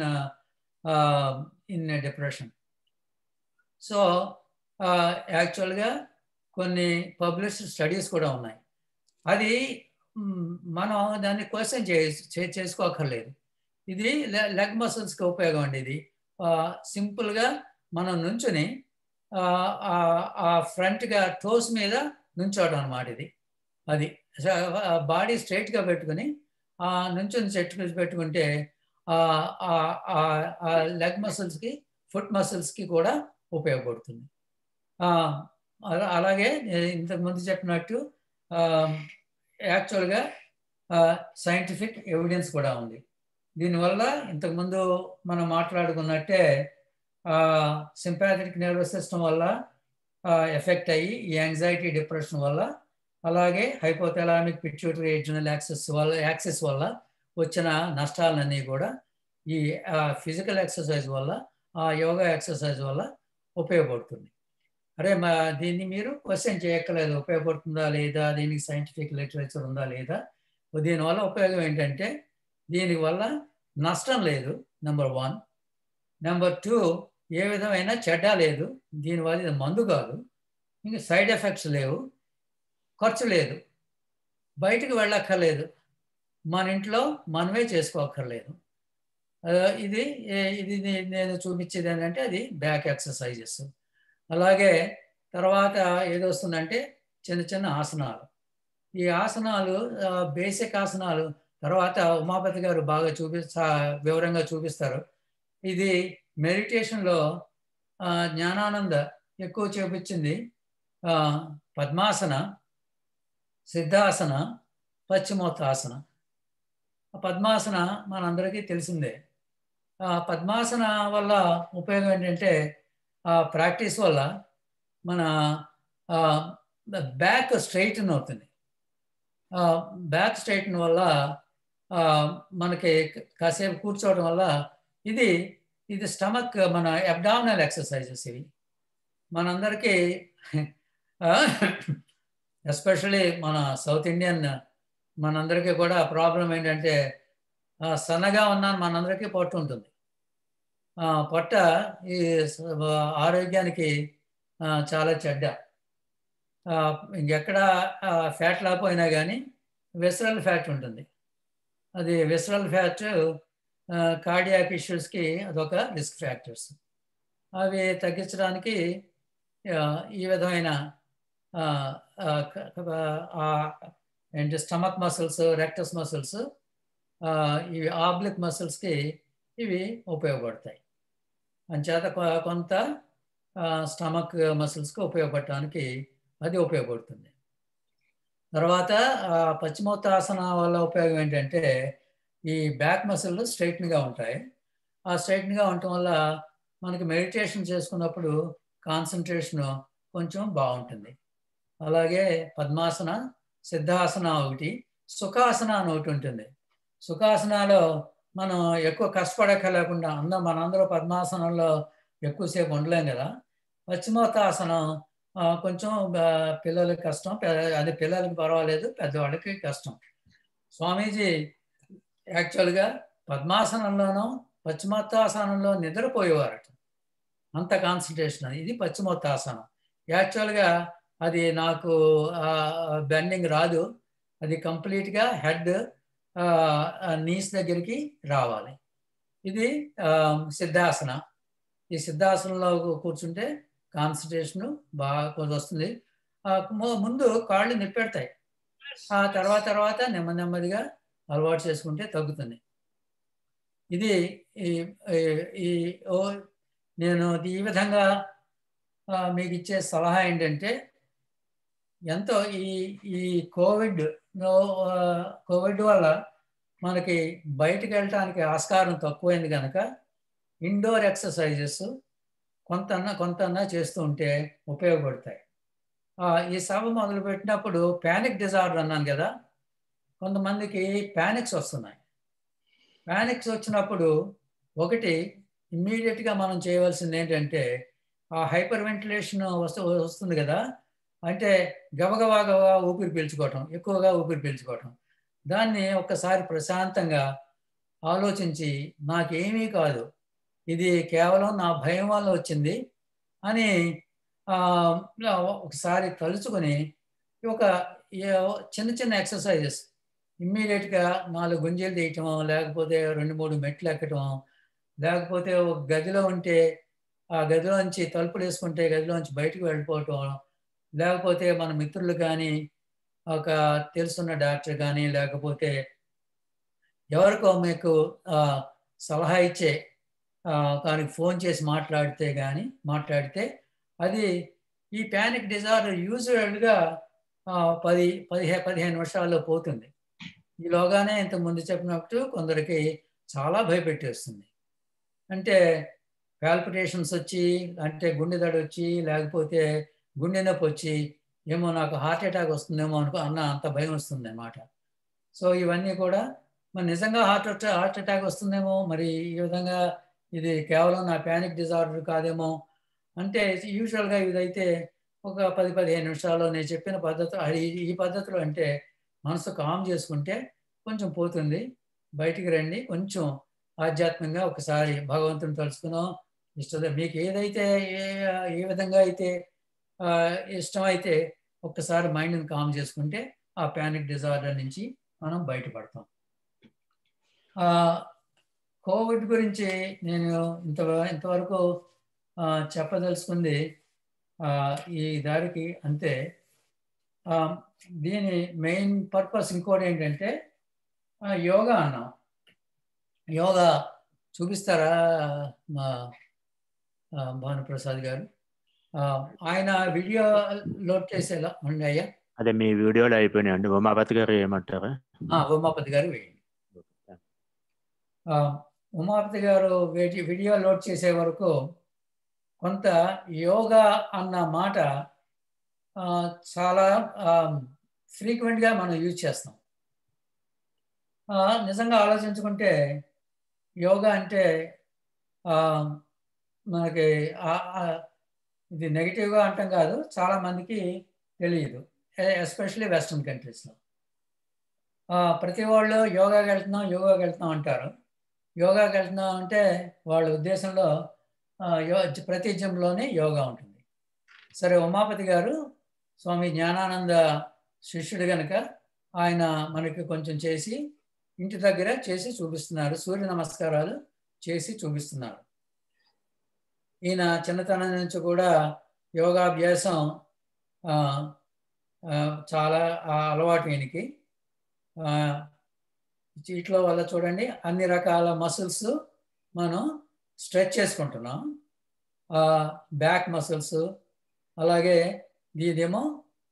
in depression so యాక్చువల్గా కొన్ని పబ్లిష్డ్ స్టడీస్ కూడా ఉన్నాయి అది మ్, మనం దాన్ని క్వశ్చన్ చే చే- చేసుకోకర్లేదు ఇది లెగ్ మసిల్స్కి ఉపయోగం అండి ఇది సింపుల్గా మనం నుంచుని ఆ, ఆ- ఆ ఫ్రంట్గా టోస్ మీద నుంచోవడం అనమాట ఇది అది బాడీ స్ట్రైట్గా పెట్టుకుని ఆ నుంచుని చెట్టు పెట్టుకుంటే ఆ లెగ్ మసిల్స్కి ఫుట్ మసిల్స్కి కూడా ఉపయోగపడుతుంది ఆ, అలా- అలాగే నేను ఇంతకుముందు చెప్పినట్టు యాక్చువల్గా సైంటిఫిక్ ఎవిడెన్స్ కూడా ఉంది దీనివల్ల ఇంతకుముందు మనం మాట్లాడుకున్నట్టే సింపాథటిక్ నర్వస్ సిస్టమ్ వల్ల ఎఫెక్ట్ అయ్యి ఈ యాంగ్జైటీ డిప్రెషన్ వల్ల అలాగే హైపోథెలామిక్ పిట్యూటరీ ఎడ్జనల్ యాక్సెస్ వల్ల యాక్సెస్ వల్ల వచ్చిన నష్టాలన్నీ కూడా ఈ ఫిజికల్ ఎక్సర్సైజ్ వల్ల ఆ యోగా ఎక్సర్సైజ్ వల్ల ఉపయోగపడుతుంది అరే మా దీన్ని మీరు క్వశ్చన్ చేయక్కర్లేదు ఉపయోగపడుతుందా లేదా దీనికి సైంటిఫిక్ లిటరేచర్ ఉందా లేదా దీనివల్ల ఉపయోగం ఏంటంటే దీనివల్ల నష్టం లేదు నెంబర్ వన్ నెంబర్ టూ ఏ విధమైన చెడ్డ లేదు దీనివల్ల ఇది మందు కాదు ఇంకా సైడ్ ఎఫెక్ట్స్ లేవు ఖర్చు లేదు బయటికి వెళ్ళక్కర్లేదు మన ఇంట్లో మనమే చేసుకోక్కర్లేదు ఆ, ఇది ఏ- ఇది నే- నేను చూపించేది ఏంటంటే అది బ్యాక్ ఎక్సర్సైజెస్ అలాగే తర్వాత ఏది వస్తుందంటే చిన్న చిన్న ఆసనాలు ఈ ఆసనాలు బేసిక్ ఆసనాలు తర్వాత ఉమాపతి గారు బాగా చూపిస్తా వివరంగా చూపిస్తారు ఇది మెడిటేషన్లో ఆ, జ్ఞానానంద ఎక్కువ చూపించింది ఆ, పద్మాసన సిద్ధాసన పశ్చిమోత్తాసన ఆ పద్మాసన మనందరికీ తెలిసిందే ఆ పద్మాసన వల్ల ఉపయోగం ఏంటంటే ఆ ప్రాక్టీస్ వల్ల మన బ్యాక్ స్ట్రైటన్ అవుతుంది బ్యాక్ స్ట్రైటన్ వల్ల ఆ, మనకి కాసేపు కూర్చోవడం వల్ల ఇది ఇది స్టమక్ మన అబ్డామినల్ ఎక్సర్సైజెస్ ఇవి మనందరికీ ఎస్పెషలీ మన సౌత్ ఇండియన్ మనందరికీ కూడా ప్రాబ్లం ఏంటంటే ఆ, సన్నగా ఉన్నాను మనందరికీ పొట్ట ఉంటుంది ఆ, పొట్ట ఈ స- ఆరోగ్యానికి ఆ, చాలా చెడ్డ ఆ, ఇంకెక్కడ ఫ్యాట్ లేకపోయినా కానీ వెసరల్ ఫ్యాట్ ఉంటుంది అది వెసరల్ ఫ్యాట్ కార్డియాక్ ఇష్యూస్కి అదొక రిస్క్ ఫ్యాక్టర్స్ అవి తగ్గించడానికి ఆ, ఈ విధమైన ఆ, ఆ, క- క- ఆ, ఏంటి స్టమక్ మసిల్స్ రెక్టస్ మసిల్స్ ఇవి ఆబ్లిక్ మసిల్స్కి ఇవి ఉపయోగపడతాయి అంచేత కొ- కొంత స్టమక్ మసిల్స్కి ఉపయోగపడటానికి అది ఉపయోగపడుతుంది తర్వాత ఆ, పశ్చిమోత్తాసన వల్ల ఉపయోగం ఏంటంటే ఈ బ్యాక్ మసిల్ స్ట్రైట్న్గా ఉంటాయి ఆ స్ట్రైట్న్గా ఉండటం వల్ల మనకి మెడిటేషన్ చేసుకున్నప్పుడు కాన్సన్ట్రేషన్ కొంచెం బాగుంటుంది అలాగే పద్మాసన సిద్ధాసన ఒకటి సుఖాసన అని ఒకటి ఉంటుంది సుఖాసనాలో మనం ఎక్కువ కష్టపడక్కర్లేకుండా అందరం మనందరూ పద్మాసనంలో ఎక్కువసేపు ఉండలేం కదా పశ్చిమోత్తాసనం ఆ, కొంచెం ఆ, పిల్లలకి కష్టం పె- అది పిల్లలకి పర్వాలేదు పెద్దవాళ్ళకి కష్టం స్వామీజీ యాక్చువల్గా పద్మాసనంలోనూ పశ్చిమోత్తాసనంలో నిద్రపోయేవారట అంత కాన్సన్ట్రేషన్ అది ఇది పశ్చిమోత్తాసనం యాక్చువల్గా అది నాకు బెండింగ్ రాదు అది కంప్లీట్గా హెడ్ నీస్ దగ్గరికి రావాలి ఇది ఆ, సిద్ధాసన ఈ సిద్ధాసనంలో కూర్చుంటే కాన్సన్ట్రేషన్ బాగా కొంచెం వస్తుంది ఆ, ము- ముందు కాళ్ళు నిప్పెడతాయి ఆ తర్వాత తర్వాత నెమ్మది నెమ్మదిగా అలవాటు చేసుకుంటే తగ్గుతుంది ఇది ఈ- ఈ- ఈ ఓ నేను ఈ విధంగా ఆ, మీకు ఇచ్చే సలహా ఏంటంటే ఎంతో ఈ ఈ కోవిడ్ కోవిడ్ వల్ల మనకి బయటికి వెళ్ళటానికి ఆస్కారం తక్కువైంది కనుక ఇండోర్ ఎక్సర్సైజెస్ కొంతన్నా కొంతన్నా చేస్తూ ఉంటే ఉపయోగపడతాయి ఆ, ఈ సభ మొదలుపెట్టినప్పుడు ప్యానిక్ డిజార్డర్ అన్నాను కదా కొంతమందికి ప్యానిక్స్ వస్తున్నాయి ప్యానిక్స్ వచ్చినప్పుడు ఒకటి ఇమ్మీడియట్గా మనం చేయవలసింది ఏంటంటే ఆ హైపర్ వెంటిలేషన్ వస్తు వస్తుంది కదా అంటే గబగబా గబగబా ఊపిరి పీల్చుకోవటం ఎక్కువగా ఊపిరి పీల్చుకోవటం దాన్ని ఒక్కసారి ప్రశాంతంగా ఆలోచించి నాకేమీ కాదు ఇది కేవలం నా భయం వల్ల వచ్చింది అని ఆ, ఒకసారి తలుచుకొని ఒక ఏ- చిన్న చిన్న ఎక్సర్సైజెస్ ఇమ్మీడియట్గా నాలుగు గుంజీలు తీయటం లేకపోతే రెండు మూడు మెట్లు ఎక్కటం లేకపోతే ఒక గదిలో ఉంటే ఆ గదిలోంచి తలుపులు వేసుకుంటే గదిలోంచి బయటకు వెళ్ళిపోవటం లేకపోతే మన మిత్రులు కానీ ఒక తెలుసున్న డాక్టర్ కానీ లేకపోతే ఎవరికో మీకు ఆ, సలహా ఇచ్చే ఆ, దానికి ఫోన్ చేసి మాట్లాడితే కానీ మాట్లాడితే అది ఈ ప్యానిక్ డిజార్డర్ యూజువల్గా పది పదిహే పదిహేను నిమిషాల్లో పోతుంది ఈలోగానే ఇంత ముందు చెప్పినట్టు కొందరికి చాలా భయపెట్టేస్తుంది అంటే పాల్పిటేషన్స్ వచ్చి అంటే గుండె దడ వచ్చి లేకపోతే గుండె నొప్పి వచ్చి ఏమో నాకు హార్ట్ అటాక్ వస్తుందేమో అనుకో అన్న అంత భయం వస్తుంది అన్నమాట సో ఇవన్నీ కూడా మరి నిజంగా హార్ట్ అటాక్ హార్ట్ అటాక్ వస్తుందేమో మరి ఈ విధంగా ఇది కేవలం నా ప్యానిక్ డిజార్డర్ కాదేమో అంటే యూజువల్గా ఇదైతే ఒక పది పదిహేను నిమిషాల్లో నేను చెప్పిన పద్ధతి అది ఈ పద్ధతిలో అంటే మనసు కామ్ చేసుకుంటే కొంచెం పోతుంది బయటికి రండి కొంచెం ఆధ్యాత్మికంగా ఒకసారి భగవంతుని తలుచుకున్నాం ఇష్టం మీకు ఏదైతే ఏ ఏ విధంగా అయితే ఆ, ఇష్టమైతే ఒక్కసారి మైండ్ని కామ్ చేసుకుంటే ఆ ప్యానిక్ డిజార్డర్ నుంచి మనం బయటపడతాం ఆ, కోవిడ్ గురించి నేను ఇంత ఇంతవరకు ఆ, చెప్పదలుచుకుంది ఆ, ఈ దారికి అంతే ఆ, దీని మెయిన్ పర్పస్ ఇంకోటి ఏంటంటే ఆ, యోగా అన్నాం యోగా చూపిస్తారా మా ఆ, భానుప్రసాద్ గారు ఆ, ఆయన వీడియో లోడ్ చేసేలా ఉండి అయ్యా అదే మీ వీడియోలో అయిపోయినాయండి ఉమాపతి గారు ఏమంటారు ఆ, ఉమాపతి గారు వేయండి ఆ, ఉమాపతి గారు వీడి- వీడియో లోడ్ చేసే వరకు కొంత యోగా అన్న మాట ఆ, చాలా ఫ్రీక్వెంట్గా మనం యూజ్ చేస్తాం ఆ, నిజంగా ఆలోచించుకుంటే యోగా అంటే ఆ, మనకి ఆ- ఆ, ఇది నెగిటివ్గా అంటాం కాదు చాలా మందికి తెలియదు ఎస్పెషలీ వెస్ట్రన్ కంట్రీస్లో ప్రతి వాళ్ళు యోగాకి వెళ్తున్నాం యోగాకి వెళ్తున్నాం అంటారు యోగాకి వెళ్తున్నాం అంటే వాళ్ళ ఉద్దేశంలో ఆ, యో ప్రతి జిమ్లోనే యోగా ఉంటుంది సరే ఉమాపతి గారు స్వామి జ్ఞానానంద శిష్యుడు గనక ఆయన మనకి కొంచెం చేసి ఇంటి దగ్గర చేసి చూపిస్తున్నారు సూర్య నమస్కారాలు చేసి చూపిస్తున్నారు ఈయన చిన్నతనం నుంచి కూడా యోగాభ్యాసం ఆ, ఆ, చాలా ఆ అలవాటు ఈయనకి ఆ, వీటిలో వల్ల చూడండి అన్ని రకాల మసిల్స్ మనం స్ట్రెచ్ చేసుకుంటున్నాం బ్యాక్ మసిల్స్ అలాగే ఇదేమో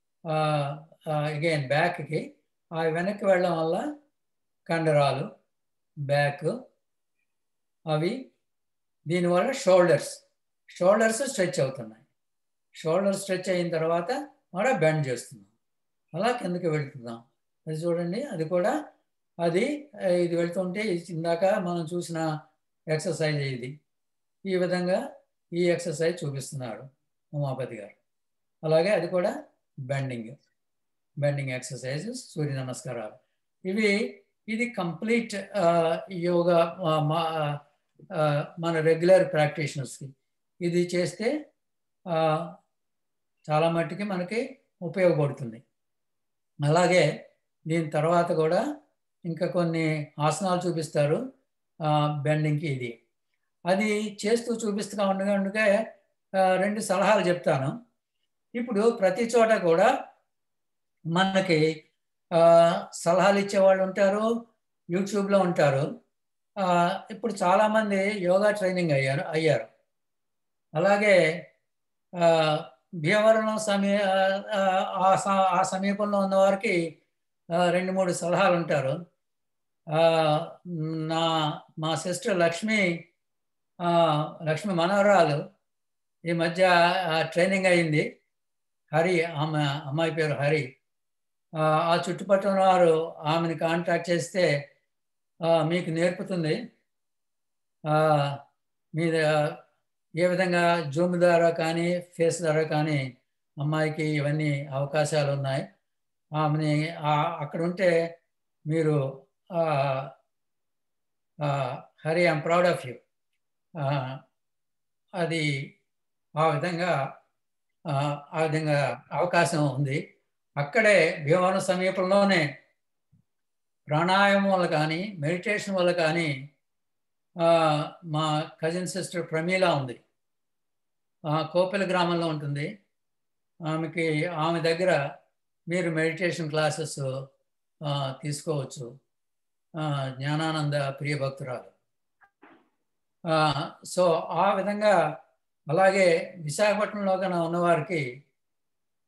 అగైన్ బ్యాక్కి ఆ వెనక్కి వెళ్ళడం వల్ల కండరాలు బ్యాక్ అవి దీనివల్ల షోల్డర్స్ షోల్డర్స్ స్ట్రెచ్ అవుతున్నాయి షోల్డర్ స్ట్రెచ్ అయిన తర్వాత మనం బెండ్ చేస్తున్నాం అలా కిందకి వెళ్తున్నాం అది చూడండి అది కూడా అది ఆ, ఇది వెళ్తుంటే ఇది ఇందాక మనం చూసిన ఎక్సర్సైజ్ ఇది ఈ విధంగా ఈ ఎక్సర్సైజ్ చూపిస్తున్నాడు ఉమాపతి గారు అలాగే అది కూడా బెండింగ్ బెండింగ్ ఎక్సర్సైజెస్ సూర్య నమస్కారాలు ఇవి ఇది కంప్లీట్ యోగా ఆ, మా- ఆ, మన రెగ్యులర్ ప్రాక్టీషనర్స్కి ఇది చేస్తే ఆ, చాలా మట్టుకి మనకి ఉపయోగపడుతుంది అలాగే దీని తర్వాత కూడా ఇంకా కొన్ని ఆసనాలు చూపిస్తారు బెండింగ్కి ఇది అది చేస్తూ చూపిస్తూ ఉండగా ఉండగా ఆ, రెండు సలహాలు చెప్తాను ఇప్పుడు ప్రతి చోట కూడా మనకి ఆ, సలహాలు ఇచ్చేవాళ్ళు ఉంటారు యూట్యూబ్లో ఉంటారు ఆ, ఇప్పుడు చాలామంది యోగా ట్రైనింగ్ అయ్యారు అయ్యారు అలాగే ఆ, భీమవరం సమీ ఆ, ఆ స- ఆ సమీపంలో ఉన్న వారికి ఆ, రెండు మూడు సలహాలు ఉంటారు ఆ, నా మా సిస్టర్ లక్ష్మి ఆ, లక్ష్మి మనవరాలు ఈ మధ్య ఆ, ట్రైనింగ్ అయింది హరి ఆమె అమ్మాయి పేరు హరి ఆ, ఆ చుట్టుపక్కల వారు ఆమెను కాంటాక్ట్ చేస్తే ఆ, మీకు నేర్పుతుంది ఆ, మీద ఏ విధంగా జూమ్ ద్వారా కానీ ఫేస్ ద్వారా కానీ అమ్మాయికి ఇవన్నీ అవకాశాలు ఉన్నాయి ఆమెని ఆ- అక్కడ ఉంటే మీరు ఆ, ఆ, Hari I'm proud of you అది ఆ విధంగా ఆ, ఆ విధంగా అవకాశం ఉంది అక్కడే భీమవరం సమీపంలోనే ప్రాణాయామం వల్ల కానీ మెడిటేషన్ వల్ల కానీ ఆ, మా కజిన్ సిస్టర్ ప్రమీల ఉంది ఆ, కోపెల గ్రామంలో ఉంటుంది ఆమెకి ఆమె దగ్గర మీరు మెడిటేషన్ క్లాసెస్ ఆ, తీసుకోవచ్చు ఆ, జ్ఞానానంద ప్రియ భక్తురాలు ఆ, సో ఆ విధంగా అలాగే విశాఖపట్నంలో కన్నా ఉన్నవారికి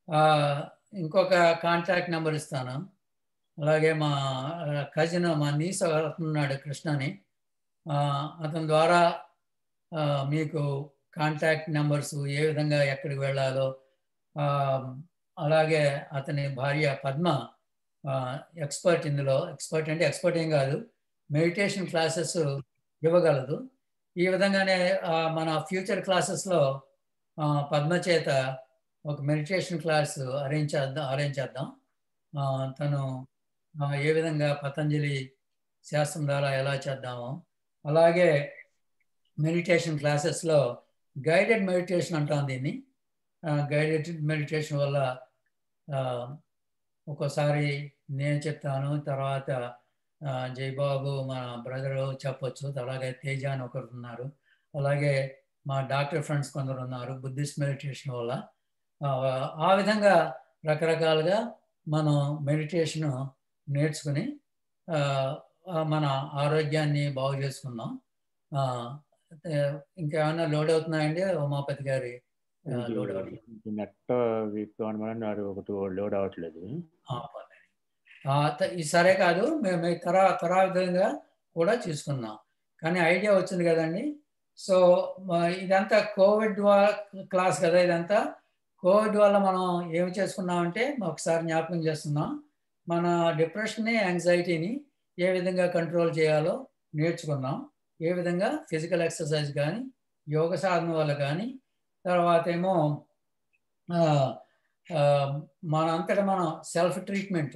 ఆ, ఇంకొక కాంటాక్ట్ నెంబర్ ఇస్తాను అలాగే మా కజిన్ మా నీస్ ఉన్నాడు కృష్ణని ఆ, అతని ద్వారా ఆ, మీకు కాంటాక్ట్ నెంబర్స్ ఏ విధంగా ఎక్కడికి వెళ్ళాలో ఆ, అలాగే అతని భార్య పద్మ ఎక్స్పర్ట్ ఇందులో ఎక్స్పర్ట్ అంటే ఎక్స్పర్ట్ ఏం కాదు మెడిటేషన్ క్లాసెస్ ఇవ్వగలదు ఈ విధంగానే ఆ, మన ఫ్యూచర్ క్లాసెస్లో పద్మ చేత ఒక మెడిటేషన్ క్లాస్ అరేంజ్ చేద్దాం అరేంజ్ చేద్దాం ఆ, తను ఆ, ఏ విధంగా పతంజలి శాస్త్రం ద్వారా ఎలా చేద్దామో అలాగే మెడిటేషన్ క్లాసెస్లో గైడెడ్ మెడిటేషన్ అంటాం దీన్ని గైడెడ్ మెడిటేషన్ వల్ల ఆ, ఒక్కోసారి నేను చెప్తాను తర్వాత ఆ, జయబాబు మా బ్రదరు చెప్పొచ్చు అలాగే తేజ అని ఒకరు ఉన్నారు అలాగే మా డాక్టర్ ఫ్రెండ్స్ కొందరు ఉన్నారు బుద్ధిస్ట్ మెడిటేషన్ వల్ల ఆ, ఆ విధంగా రకరకాలుగా మనం మెడిటేషన్ నేర్చుకుని ఆ, ఆ, మన ఆరోగ్యాన్ని బాగు చేసుకుందాం ఆ, ఏ, ఇంకేమైనా లోడ్ అవుతున్నాయండి ఉమాపతి గారి ఆ, లోడ్ అవ్వట్లేదు నెట్ వీక్ వల్ల అది ఒకటి లోడ్ అవ్వట్లేదు ఆ, పర్లేదు. ఆ, త- ఈ సరే కాదు మేము మేము తరా తరా విధంగా కూడా చూసుకున్నాం కానీ ఐడియా వచ్చింది కదండి సో మ- ఇదంతా కోవిడ్ వా- క్లాస్ కదా ఇదంతా కోవిడ్ వల్ల మనం ఏమి చేసుకున్నామంటే ఒకసారి జ్ఞాపకం చేస్తున్నాం మన డిప్రెషన్ని యాంగ్జైటీని ఏ విధంగా కంట్రోల్ చేయాలో నేర్చుకున్నాం ఏ విధంగా ఫిజికల్ ఎక్సర్సైజ్ కానీ యోగ సాధన వల్ల కానీ తర్వాత ఏమో ఆ, ఆ, మన అంతటా మనం సెల్ఫ్ ట్రీట్మెంట్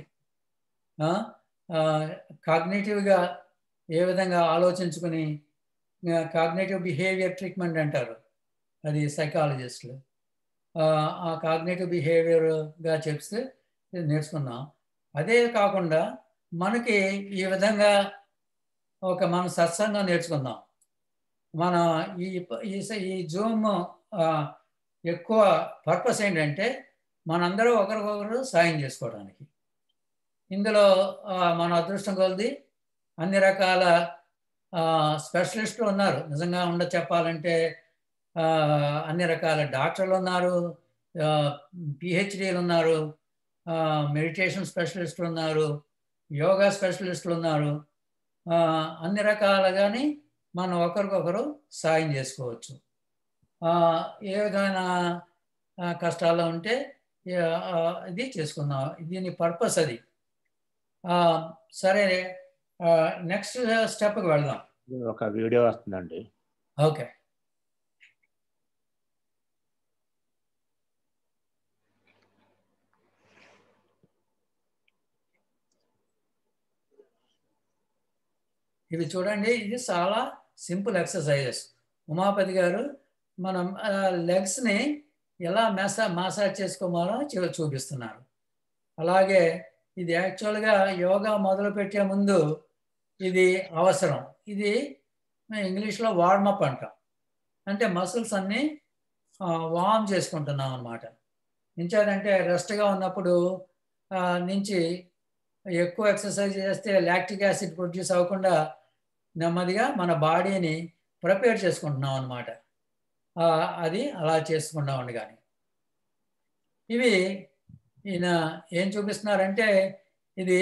కాగ్నేటివ్గా ఏ విధంగా ఆలోచించుకుని కాగ్నేటివ్ బిహేవియర్ ట్రీట్మెంట్ అంటారు అది సైకాలజిస్టులు ఆ కాగ్నేటివ్ బిహేవియర్గా చెప్తే నేర్చుకున్నాం అదే కాకుండా మనకి ఈ విధంగా ఒక మన సత్సంగం నేర్చుకుందాం మన ఈ ఈ ఈ జూమ్ ఎక్కువ పర్పస్ ఏంటంటే మనందరూ ఒకరికొకరు సాయం చేసుకోవడానికి ఇందులో ఆ, మన అదృష్టం కొలది అన్ని రకాల స్పెషలిస్టులు ఉన్నారు నిజంగా ఉండ చెప్పాలంటే ఆ, అన్ని రకాల డాక్టర్లు ఉన్నారు పిహెచ్డీలు ఉన్నారు మెడిటేషన్ స్పెషలిస్టులు ఉన్నారు యోగా స్పెషలిస్టులు ఉన్నారు ఆ, అన్ని రకాలుగాని మనం ఒకరికొకరు సాయం చేసుకోవచ్చు ఆ, ఏ విధమైన ఆ, కష్టాల్లో ఉంటే ఏ- ఆ, ఇది చేసుకుందాం దీని పర్పస్ అది ఆ, సరే నెక్స్ట్ స్టెప్కి వెళ్దాం ఒక వీడియో వస్తుందండి ఓకే ఇవి చూడండి ఇది చాలా సింపుల్ ఎక్సర్సైజెస్ ఉమాపతి గారు మనం లెగ్స్ని ఎలా మెసా మసాజ్ చేసుకోవాలో చూ- చూపిస్తున్నారు అలాగే ఇది యాక్చువల్గా యోగా మొదలుపెట్టే ముందు ఇది అవసరం ఇది ఇంగ్లీష్లో వార్మప్ అంటాం అంటే మసిల్స్ అన్నీ వార్మ్ చేసుకుంటున్నాం అనమాట ఇంచేదంటే రెస్ట్గా ఉన్నప్పుడు ఆ, నుంచి ఎక్కువ ఎక్సర్సైజ్ చేస్తే లాక్టిక్ యాసిడ్ ప్రొడ్యూస్ అవ్వకుండా నెమ్మదిగా మన బాడీని ప్రిపేర్ చేసుకుంటున్నాం అనమాట అది అలా చేసుకుంటా ఉండి కానీ ఇవి ఈయన ఏం చూపిస్తున్నారంటే ఇది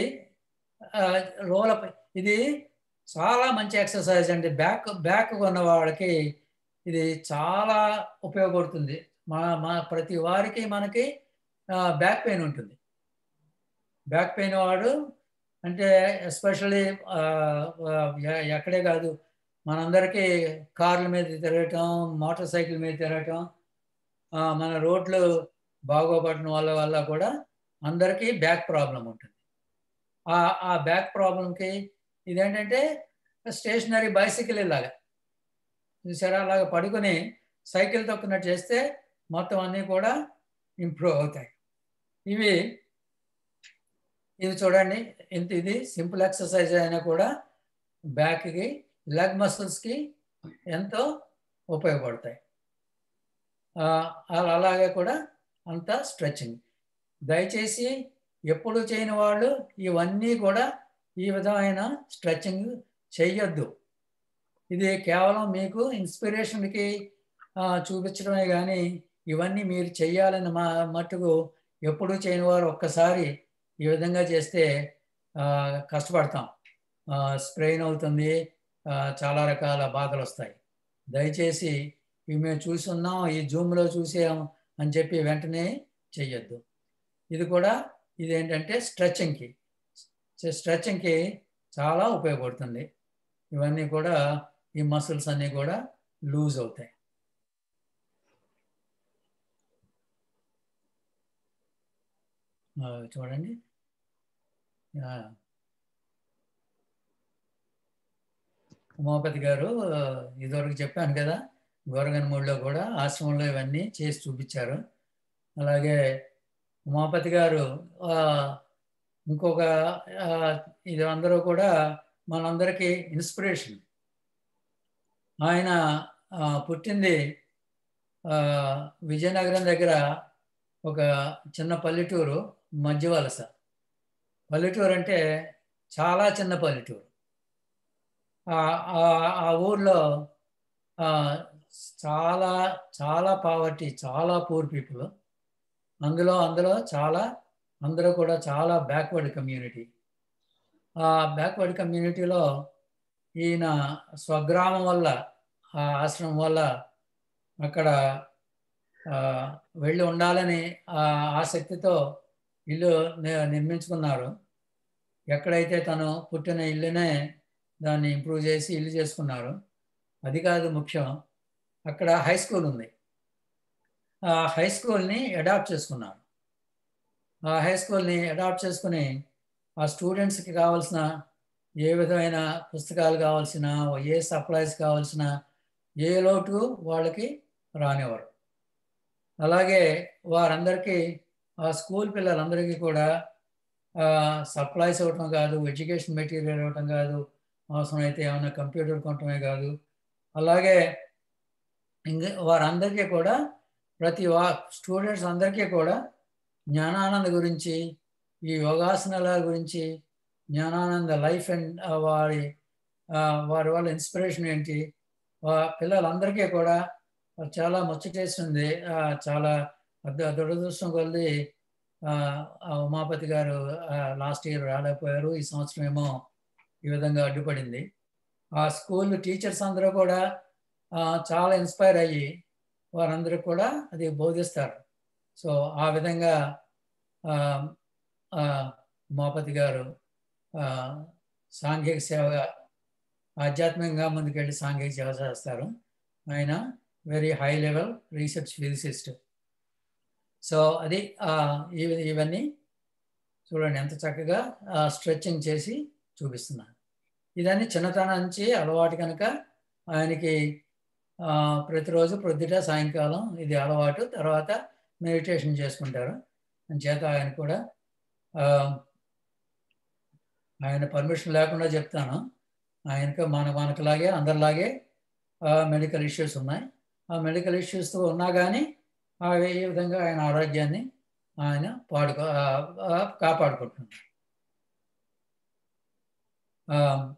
రోల ఇది చాలా మంచి ఎక్సర్సైజ్ అండి బ్యాక్ బ్యాక్ ఉన్న వాళ్ళకి ఇది చాలా ఉపయోగపడుతుంది మా మా ప్రతి వారికి మనకి బ్యాక్ పెయిన్ ఉంటుంది బ్యాక్ పెయిన్ వాడు అంటే ఎస్పెషల్లీ ఎక్కడే కాదు మనందరికీ కార్ల మీద తిరగటం మోటార్ సైకిల్ మీద తిరగటం ఆ, మన రోడ్లు బాగోపడటం వల్ల వల్ల కూడా అందరికీ బ్యాక్ ప్రాబ్లం ఉంటుంది ఆ ఆ బ్యాక్ ప్రాబ్లంకి ఇదేంటంటే స్టేషనరీ బైసికల్ ఇలాగా చూసారా అలాగ పడుకొని సైకిల్ తొక్కున్నట్టు చేస్తే మొత్తం అన్నీ కూడా ఇంప్రూవ్ అవుతాయి ఇవి ఇది చూడండి ఇంత ఇది సింపుల్ ఎక్సర్సైజ్ అయినా కూడా బ్యాక్కి లెగ్ మసిల్స్కి ఎంతో ఉపయోగపడతాయి ఆ, అలా- అలాగే కూడా అంత స్ట్రెచ్చింగ్ దయచేసి ఎప్పుడు చేయని వాళ్ళు ఇవన్నీ కూడా ఈ విధమైన స్ట్రెచ్చింగ్ చెయ్యొద్దు ఇది కేవలం మీకు ఇన్స్పిరేషన్కి చూపించడమే కానీ ఇవన్నీ మీరు చెయ్యాలని మా మట్టుకు ఎప్పుడూ చేయని వారు ఒక్కసారి ఈ విధంగా చేస్తే ఆ, కష్టపడతాం స్ప్రెయిన్ అవుతుంది ఆ, చాలా రకాల బాధలు వస్తాయి దయచేసి ఇవి మేము చూస్తున్నాం ఈ జూమ్లో చూసాం అని చెప్పి వెంటనే చెయ్యొద్దు ఇది కూడా ఇదేంటంటే స్ట్రెచ్చింగ్కి స్ట్రెచ్చింగ్కి చాలా ఉపయోగపడుతుంది ఇవన్నీ కూడా ఈ మసిల్స్ అన్నీ కూడా లూజ్ అవుతాయి ఆ, చూడండి ఆ. ఉమాపతి గారు ఆ, ఇదివరకు చెప్పాను కదా గోరగన్మూడిలో కూడా ఆశ్రమంలో ఇవన్నీ చేసి చూపించారు అలాగే ఉమాపతి గారు ఆ, ఇంకొక ఆ, ఇది అందరూ కూడా మనందరికీ ఇన్స్పిరేషన్ ఆయన ఆ, పుట్టింది ఆ, విజయనగరం దగ్గర ఒక చిన్న పల్లెటూరు మధ్యవలస పల్లెటూరు అంటే చాలా చిన్న పల్లెటూరు ఆ- ఆ- ఆ ఊర్లో ఆ, చాలా చాలా పావర్టీ చాలా పూర్ పీపుల్ అందులో అందులో చాలా అందరూ కూడా చాలా బ్యాక్వర్డ్ కమ్యూనిటీ ఆ బ్యాక్వర్డ్ కమ్యూనిటీలో ఈయన స్వగ్రామం వల్ల ఆ ఆశ్రమం వల్ల అక్కడ ఆ, వెళ్ళి ఉండాలని ఆ ఆసక్తితో ఇల్లు ని- నిర్మించుకున్నారు ఎక్కడైతే తను పుట్టిన ఇల్లునే దాన్ని ఇంప్రూవ్ చేసి ఇల్లు చేసుకున్నారు అది కాదు ముఖ్యం అక్కడ హై స్కూల్ ఉంది ఆ హై స్కూల్ని అడాప్ట్ చేసుకున్నారు ఆ హై స్కూల్ని అడాప్ట్ చేసుకుని ఆ స్టూడెంట్స్కి కావాల్సిన ఏ విధమైన పుస్తకాలు కావాల్సిన ఏ సప్లైస్ కావాల్సిన ఏ లోటు వాళ్ళకి రానివ్వరు అలాగే వారందరికీ ఆ స్కూల్ పిల్లలందరికీ కూడా సప్లైస్ ఇవ్వటం కాదు ఎడ్యుకేషన్ మెటీరియల్ ఇవ్వటం కాదు అవసరమైతే ఏమైనా కంప్యూటర్ కొనటమే కాదు అలాగే ఇంక వారందరికీ కూడా ప్రతి వా స్టూడెంట్స్ అందరికీ కూడా జ్ఞానానంద గురించి ఈ యోగాసనాల గురించి జ్ఞానానంద లైఫ్ అండ్ వారి ఆ, వారి వాళ్ళ ఇన్స్పిరేషన్ ఏంటి వా- పిల్లలందరికీ కూడా చాలా ముచ్చటేస్తుంది ఆ, చాలా అద- దురదృష్టం కొద్ది ఆ, ఆ ఉమాపతి గారు లాస్ట్ ఇయర్ రాలేకపోయారు ఈ సంవత్సరం ఏమో ఈ విధంగా అడ్డుపడింది ఆ స్కూల్ టీచర్స్ అందరూ కూడా ఆ, చాలా ఇన్స్పైర్ అయ్యి వారందరూ కూడా అది బోధిస్తారు సో ఆ విధంగా ఆ, ఆ, ఉమాపతి గారు ఆ, సాంఘిక సేవ ఆధ్యాత్మికంగా ముందుకెళ్ళి సాంఘిక సేవ చేస్తారు ఆయన very high level research physicist so అది ఆ, ఇవి- ఇవన్నీ చూడండి ఎంత చక్కగా స్ట్రెచ్చింగ్ చేసి చూపిస్తున్నాను ఇదన్నీ చిన్నతనం నుంచి అలవాటు కనుక ఆయనకి ఆ, ప్రతిరోజు ప్రొద్దుట సాయంకాలం ఇది అలవాటు తర్వాత మెడిటేషన్ చేసుకుంటారు చేత ఆయన కూడా ఆ, ఆయన పర్మిషన్ లేకుండా చెప్తాను ఆయనకు మన మనకులాగే అందరిలాగే మెడికల్ ఇష్యూస్ ఉన్నాయి ఆ మెడికల్ ఇష్యూస్తో ఉన్నా కానీ ఆ ఈ విధంగా ఆయన ఆరోగ్యాన్ని ఆయన పాడుకో ఆ, ఆ, కాపాడుకుంటున్నారు ఆ,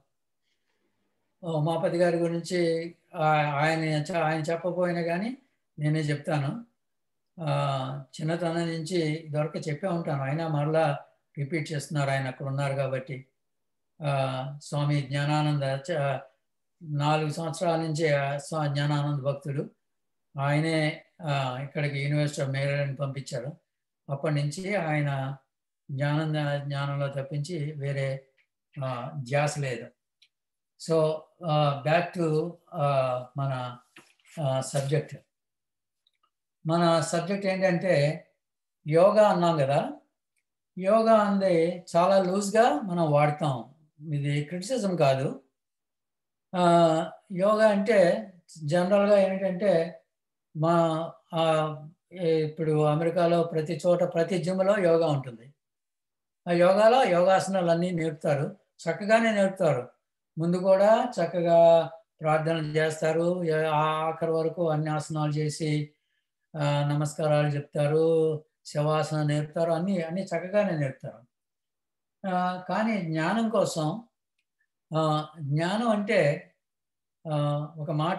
ఉమాపతి గారి గురించి ఆ- ఆయన చ- ఆయన చెప్పపోయినా కానీ నేనే చెప్తాను ఆ, చిన్నతనం నుంచి ఇదివరకు చెప్పే ఉంటాను ఆయన మరలా రిపీట్ చేస్తున్నారు ఆయన అక్కడ ఉన్నారు కాబట్టి ఆ, స్వామి జ్ఞానానంద చ- నాలుగు సంవత్సరాల నుంచి ఆ స్వా- జ్ఞానానంద భక్తుడు ఆయనే ఆ, ఇక్కడికి యూనివర్సిటీ ఆఫ్ మేరీలాండ్ పంపించారు అప్పటి నుంచి ఆయన జ్ఞానం జ్ఞానంలో తప్పించి వేరే ఆ, ధ్యాస లేదు సో బ్యాక్ టు మన సబ్జెక్ట్ మన సబ్జెక్ట్ ఏంటంటే యోగా అన్నాం కదా యోగా అంది చాలా లూజ్గా మనం వాడతాం ఇది క్రిటిసిజం కాదు ఆ, యోగా అంటే జనరల్గా ఏంటంటే మా ఆ, ఏ- ఇప్పుడు అమెరికాలో ప్రతి చోట ప్రతి జిమ్లో యోగా ఉంటుంది ఆ యోగాలో యోగాసనాలు అన్నీ నేర్పుతారు చక్కగానే నేర్పుతారు ముందు కూడా చక్కగా ప్రార్థనలు చేస్తారు ఏ- ఆ ఆఖరి వరకు అన్ని ఆసనాలు చేసి ఆ, నమస్కారాలు చెప్తారు శవాసనం నేర్పుతారు అన్నీ అన్నీ చక్కగానే నేర్పుతారు ఆ, కానీ జ్ఞానం కోసం ఆ, జ్ఞానం అంటే ఆ, ఒక మాట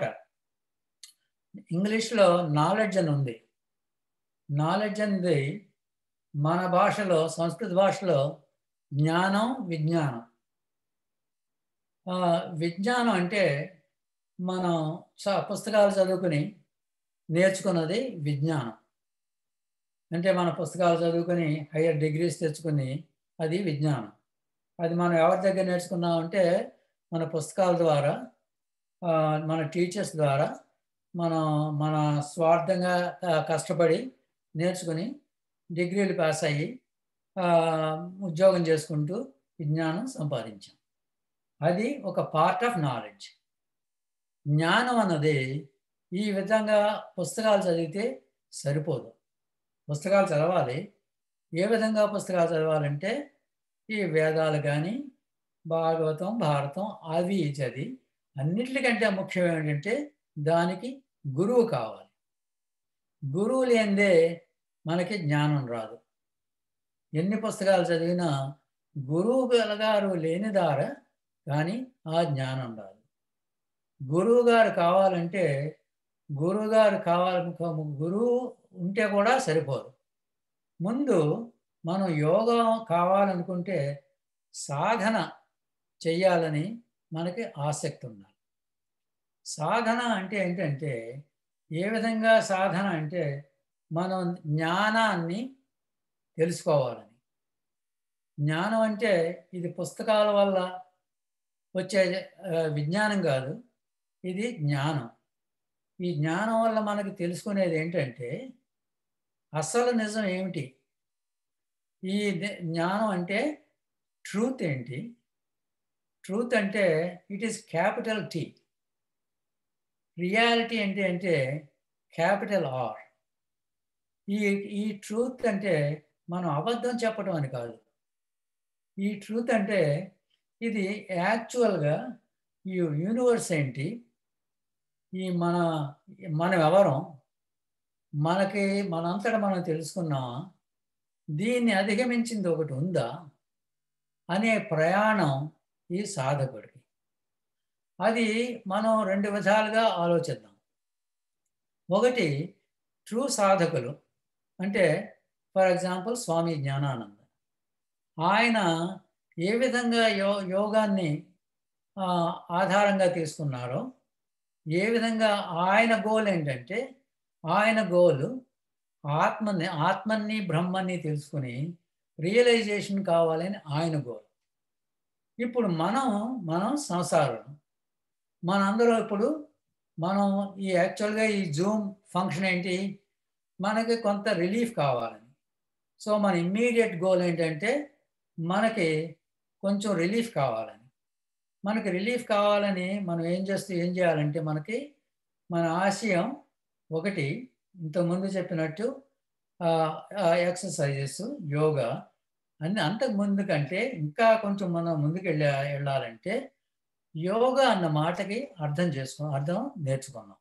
ఇంగ్లీష్లో నాలెడ్జ్ అని ఉంది నాలెడ్జ్ అనేది మన భాషలో సంస్కృత భాషలో జ్ఞానం విజ్ఞానం ఆ, విజ్ఞానం అంటే మనం చ- పుస్తకాలు చదువుకుని నేర్చుకున్నది విజ్ఞానం అంటే మన పుస్తకాలు చదువుకొని హయ్యర్ డిగ్రీస్ తెచ్చుకుని అది విజ్ఞానం అది మనం ఎవరి దగ్గర నేర్చుకున్నామంటే మన పుస్తకాల ద్వారా ఆ, మన టీచర్స్ ద్వారా మనం మన స్వార్థంగా ఆ, కష్టపడి నేర్చుకుని డిగ్రీలు పాస్ అయ్యి ఆ, ఉద్యోగం చేసుకుంటూ విజ్ఞానం సంపాదించాం అది ఒక పార్ట్ ఆఫ్ నాలెడ్జ్ జ్ఞానం అన్నది ఈ విధంగా పుస్తకాలు చదివితే సరిపోదు పుస్తకాలు చదవాలి ఏ విధంగా పుస్తకాలు చదవాలంటే ఈ వేదాలు కానీ భాగవతం భారతం అవి చదివి అన్నిటికంటే ముఖ్యం ఏంటంటే దానికి గురువు కావాలి గురువు లేనిదే మనకి జ్ఞానం రాదు ఎన్ని పుస్తకాలు చదివినా గురువు గారు లేని దార కానీ ఆ జ్ఞానం రాదు గురువు గారు కావాలంటే గురువు గారు కావాలి గురువు ఉంటే కూడా సరిపోదు ముందు మనం యోగా కావాలనుకుంటే సాధన చెయ్యాలని మనకి ఆసక్తి ఉండాలి సాధన అంటే ఏంటంటే ఏ విధంగా సాధన అంటే మనం జ్ఞానాన్ని తెలుసుకోవాలని జ్ఞానం అంటే ఇది పుస్తకాల వల్ల వచ్చే ఆ, విజ్ఞానం కాదు ఇది జ్ఞానం ఈ జ్ఞానం వల్ల మనకి తెలుసుకునేది ఏంటంటే అసలు నిజం ఏమిటి ఈ ది- జ్ఞానం అంటే ట్రూత్ ఏంటి ట్రూత్ అంటే it is capital T reality అంటే అంటే క్యాపిటల్ ఆర్ ఈ ఈ ట్రూత్ అంటే మనం అబద్ధం చెప్పడం అని కాదు ఈ ట్రూత్ అంటే ఇది యాక్చువల్గా ఈ యూనివర్స్ ఏంటి ఈ మన మనం ఎవరం మనకి మనంతటా మనం తెలుసుకున్నామా దీన్ని అధిగమించింది ఒకటి ఉందా అనే ప్రయాణం ఈ సాధకుడికి అది మనం రెండు విధాలుగా ఆలోచిద్దాం ఒకటి ట్రూ సాధకులు అంటే ఫర్ ఎగ్జాంపుల్ స్వామి జ్ఞానానంద ఆయన ఏ విధంగా యో యోగాన్ని ఆ, ఆధారంగా తీసుకున్నారో ఏ విధంగా ఆయన గోల్ ఏంటంటే ఆయన గోలు ఆత్మని ఆత్మని బ్రహ్మని తెలుసుకుని రియలైజేషన్ కావాలని ఆయన గోల్ ఇప్పుడు మనం మనం సంసారం మనందరూ ఇప్పుడు మనం ఈ యాక్చువల్గా ఈ జూమ్ ఫంక్షన్ ఏంటి మనకి కొంత రిలీఫ్ కావాలని సో మన ఇమ్మీడియట్ గోల్ ఏంటంటే మనకి కొంచెం రిలీఫ్ కావాలని మనకి రిలీఫ్ కావాలని మనం ఏం చేస్తూ ఏం చేయాలంటే మనకి మన ఆశయం ఒకటి ఇంతకుముందు చెప్పినట్టు ఎక్సర్సైజెస్ యోగా అన్ని అంతకు ముందు కంటే ఇంకా కొంచెం మనం ముందుకు వెళ్ళా వెళ్ళాలంటే యోగా అన్న మాటకి అర్థం చేసుకో అర్థం నేర్చుకున్నాం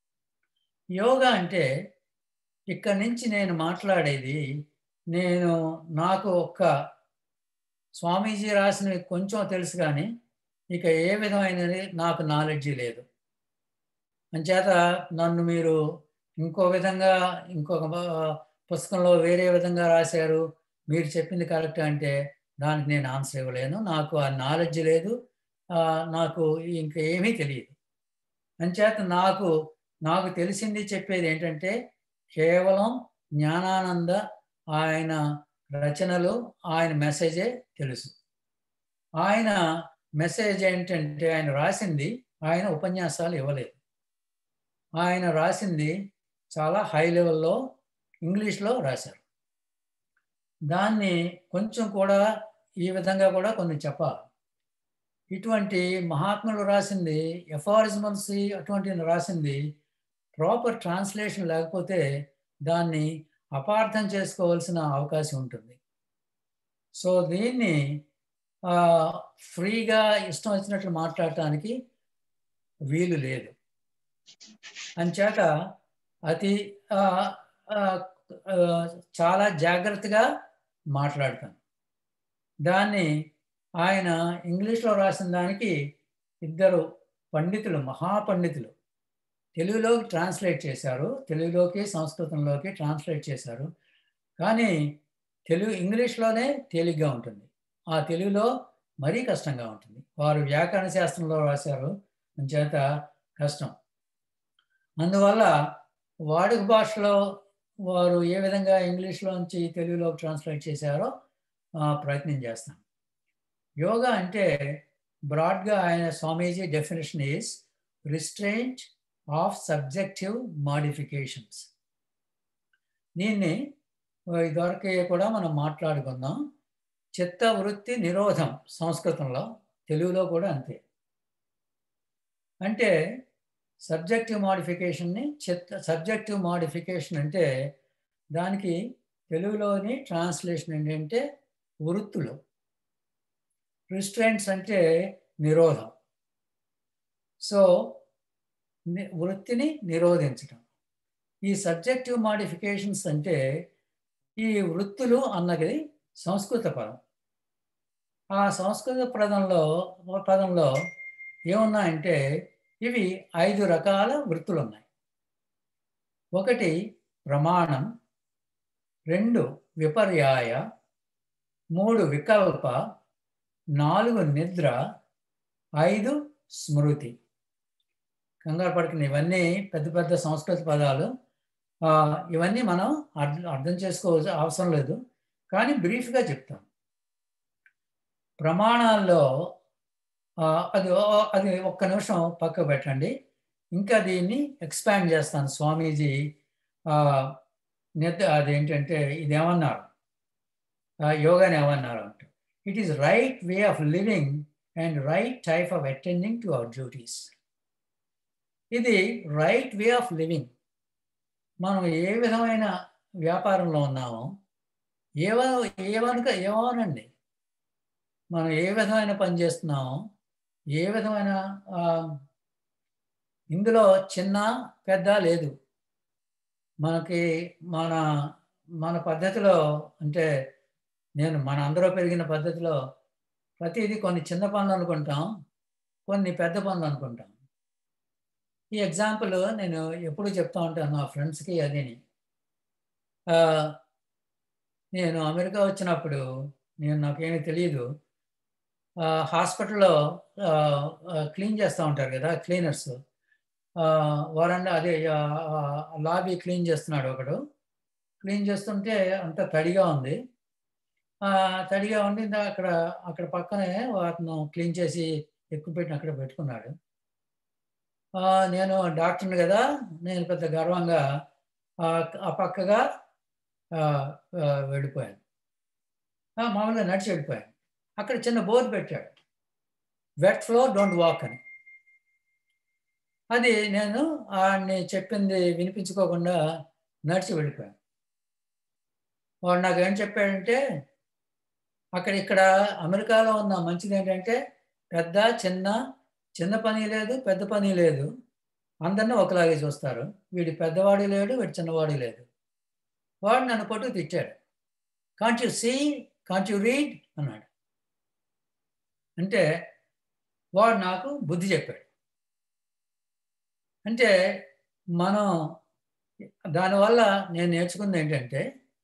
యోగా అంటే ఇక్కడి నుంచి నేను మాట్లాడేది నేను నాకు ఒక్క స్వామీజీ రాసినవి కొంచెం తెలుసు కానీ ఇక ఏ విధమైనది నాకు నాలెడ్జి లేదు అంచేత నన్ను మీరు ఇంకో విధంగా ఇంకొక బ- పుస్తకంలో వేరే విధంగా రాశారు మీరు చెప్పింది కరెక్ట్ అంటే దానికి నేను ఆన్సర్ ఇవ్వలేను నాకు ఆ నాలెడ్జ్ లేదు ఆ, నాకు ఇంకా ఏమీ తెలియదు అంచేత నాకు నాకు తెలిసింది చెప్పేది ఏంటంటే కేవలం జ్ఞానానంద ఆయన రచనలు ఆయన మెసేజే తెలుసు ఆయన మెసేజ్ ఏంటంటే ఆయన రాసింది ఆయన ఉపన్యాసాలు ఇవ్వలేదు ఆయన రాసింది చాలా హై లెవెల్లో ఇంగ్లీష్లో రాశారు దాన్ని కొంచెం కూడా ఈ విధంగా కూడా కొన్ని చెప్పాలి ఇటువంటి మహాత్ములు రాసింది ఎఫారిజమల్స్ అటువంటి రాసింది ప్రాపర్ ట్రాన్స్లేషన్ లేకపోతే దాన్ని అపార్థం చేసుకోవాల్సిన అవకాశం ఉంటుంది సో దీన్ని ఆ, ఫ్రీగా ఇష్టం వచ్చినట్లు మాట్లాడటానికి వీలు లేదు అంచేత అతి ఆ, ఆ, ఆ, చాలా జాగ్రత్తగా మాట్లాడతాను దాన్ని ఆయన ఇంగ్లీష్లో రాసిన దానికి ఇద్దరు పండితులు మహాపండితులు తెలుగులోకి ట్రాన్స్లేట్ చేశారు తెలుగులోకి సంస్కృతంలోకి ట్రాన్స్లేట్ చేశారు కానీ తెలుగు ఇంగ్లీష్లోనే తేలిగ్గా ఉంటుంది ఆ తెలుగులో మరీ కష్టంగా ఉంటుంది వారు వ్యాకరణ శాస్త్రంలో రాశారు చేత కష్టం అందువల్ల వాడుక భాషలో వారు ఏ విధంగా ఇంగ్లీష్లోంచి తెలుగులో ట్రాన్స్లేట్ చేశారో ఆ, ప్రయత్నం చేస్తాం యోగా అంటే బ్రాడ్గా ఆయన Swamiji definition is restraint of subjective modifications దీన్ని ఇదివరకే కూడా మనం మాట్లాడుకుందాం చిత్త వృత్తి నిరోధం సంస్కృతంలో తెలుగులో కూడా అంతే అంటే సబ్జెక్టివ్ మాడిఫికేషన్ని చిత్త సబ్జెక్టివ్ మాడిఫికేషన్ అంటే దానికి తెలుగులోని ట్రాన్స్లేషన్ ఏంటంటే వృత్తులు రిస్ట్రెంట్స్ అంటే నిరోధం సో ని- వృత్తిని నిరోధించడం ఈ సబ్జెక్టివ్ మాడిఫికేషన్స్ అంటే ఈ వృత్తులు అన్నది సంస్కృత పదం ఆ సంస్కృత పదంలో పదంలో ఏమున్నాయంటే ఇవి ఐదు రకాల వృత్తులు ఉన్నాయి ఒకటి ప్రమాణం రెండు విపర్యాయ మూడు వికల్ప నాలుగు నిద్ర ఐదు స్మృతి కంగారు పడుకుని ఇవన్నీ పెద్ద పెద్ద సంస్కృత పదాలు ఆ, ఇవన్నీ మనం అర్థం అర్థం చేసుకోవాల్సిన అవసరం లేదు కానీ బ్రీఫ్గా చెప్తాం ప్రమాణాల్లో ఆ, అది ఓ- అది ఒక్క నిమిషం పక్క పెట్టండి ఇంకా దీన్ని ఎక్స్పాండ్ చేస్తాను స్వామీజీ ఆ, నిద్ర అదేంటంటే ఇది ఏమన్నారు ఆ, యోగాని ఏమన్నారు అంటే it is right way of living and right type of attending to our duties ఇది రైట్ వే ఆఫ్ లివింగ్ మనం ఏ విధమైన వ్యాపారంలో ఉన్నామో ఏవ ఏమనుక ఏమోనండి మనం ఏ విధమైన పని చేస్తున్నామో ఏ విధమైన ఆ, ఇందులో చిన్న పెద్ద లేదు మనకి మన మన పద్ధతిలో అంటే నేను మన అందరూ పెరిగిన పద్ధతిలో ప్రతిదీ కొన్ని చిన్న పనులు అనుకుంటాం కొన్ని పెద్ద పనులు అనుకుంటాం ఈ ఎగ్జాంపుల్ నేను ఎప్పుడు చెప్తా ఉంటాను మా ఫ్రెండ్స్కి అదిని ఆ, నేను అమెరికా వచ్చినప్పుడు నేను నాకేమీ తెలియదు ఆ, హాస్పిటల్లో ఆ, ఆ, క్లీన్ చేస్తూ ఉంటారు కదా క్లీనర్స్ వారండా అదే ఆ, ఆ, లాబీ క్లీన్ చేస్తున్నాడు ఒకడు క్లీన్ చేస్తుంటే అంత తడిగా ఉంది ఆ, తడిగా ఉండి ఇందా అక్కడ అక్కడ పక్కనే అతను క్లీన్ చేసి ఎక్కువ పెట్టిన అక్కడ పెట్టుకున్నాడు ఆ, నేను డాక్టర్ని కదా నేను పెద్ద గర్వంగా ఆ, ఆ పక్కగా ఆ, ఆ, వెళ్ళిపోయాను ఆ, మామూలుగా నడిచి వెళ్ళిపోయాను అక్కడ చిన్న బోర్డు పెట్టాడు వెట్ ఫ్లోర్ డోంట్ వాక్ అని అది నేను ఆడిని చెప్పింది వినిపించుకోకుండా నడిచి వెళ్ళిపోయాను వాడు నాకు ఏం చెప్పాడంటే అక్కడ ఇక్కడ అమెరికాలో ఉన్న మంచిది ఏంటంటే పెద్ద చిన్న చిన్న పని లేదు పెద్ద పని లేదు అందరినీ ఒకలాగే చూస్తారు వీడి పెద్దవాడు లేడు వీడి చిన్నవాడు లేదు వాడు నన్ను కొట్టు తిట్టాడు can't you see can't you read అన్నాడు అంటే వాడు నాకు బుద్ధి చెప్పాడు అంటే మనం దానివల్ల నేను నేర్చుకుంది ఏంటంటే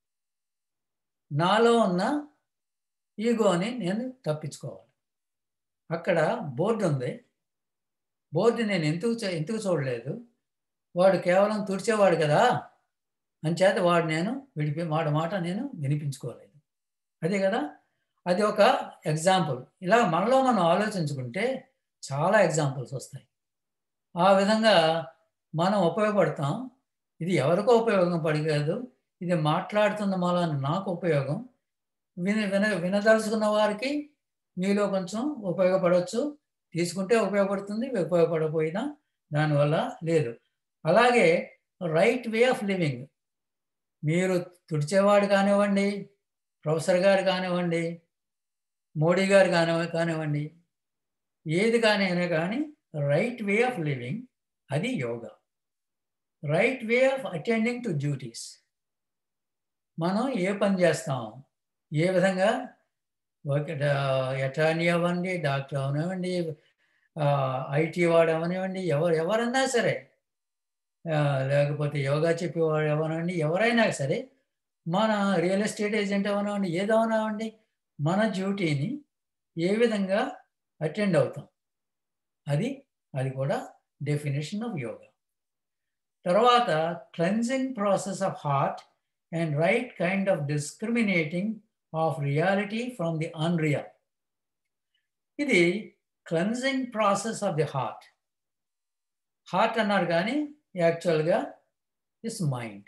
నాలో ఉన్న ఈగోని నేను తప్పించుకోవాలి అక్కడ బోర్డు ఉంది బోర్డు నేను ఎందుకు చూ- ఎందుకు చూడలేదు వాడు కేవలం తుడిచేవాడు కదా అంచేత వాడు నేను విడిపి వాడి మాట నేను వినిపించుకోలేదు అదే కదా అది ఒక ఎగ్జాంపుల్ ఇలా మనలో మనం ఆలోచించుకుంటే చాలా ఎగ్జాంపుల్స్ వస్తాయి ఆ విధంగా మనం ఉపయోగపడతాం ఇది ఎవరికో ఉపయోగం పడి కాదు ఇది మాట్లాడుతున్న మూలాన నాకు ఉపయోగం విన విన వినదలుచుకున్న వారికి మీలో కొంచెం ఉపయోగపడవచ్చు తీసుకుంటే ఉపయోగపడుతుంది ఉపయోగపడకపోయినా దానివల్ల లేదు అలాగే రైట్ వే ఆఫ్ లివింగ్ మీరు తుడిచేవాడు కానివ్వండి ప్రొఫెసర్ గారు కానివ్వండి మోడీ గారు కాని కానివ్వండి ఏది కానివ్వనే కానీ రైట్ వే ఆఫ్ లివింగ్ అది yoga right way of attending to duties మనం ఏ పని చేస్తాం ఏ విధంగా అటార్నీ అవ్వండి డాక్టర్ అవనివ్వండి ఐటీ వాడు అవనివ్వండి ఎవరు ఎవరన్నా సరే ఆ, లేకపోతే యోగా చెప్పేవాడు ఎవరండి ఎవరైనా సరే మన రియల్ ఎస్టేట్ ఏజెంట్ అవనివ్వండి ఏదవనివ్వండి మన డ్యూటీని ఏ విధంగా అటెండ్ అవుతాం అది అది కూడా డెఫినేషన్ ఆఫ్ యోగా తర్వాత cleansing process of heart and right kind of discriminating of reality from the unreal ఇది cleansing process of the heart heart అన్నారు కానీ యాక్చువల్గా ఇస్ మైండ్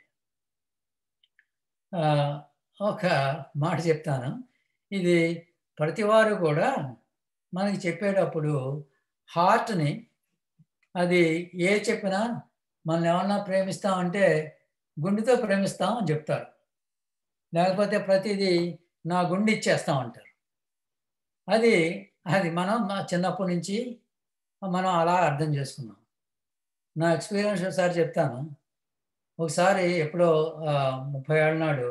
ఒక మాట చెప్తాను ఇది ప్రతివారు కూడా మనకి చెప్పేటప్పుడు హార్ట్ని అది ఏ చెప్పినా మనల్ని ఏమన్నా ప్రేమిస్తామంటే గుండెతో ప్రేమిస్తాం అని చెప్తారు లేకపోతే ప్రతిదీ నా గుండె ఇచ్చేస్తాం అంటారు అది అది మనం మా చిన్నప్పటి నుంచి మనం అలా అర్థం చేసుకున్నాం నా ఎక్స్పీరియన్స్ ఒకసారి చెప్తాను ఒకసారి ఎప్పుడో ముప్పై ఏళ్ళ నాడు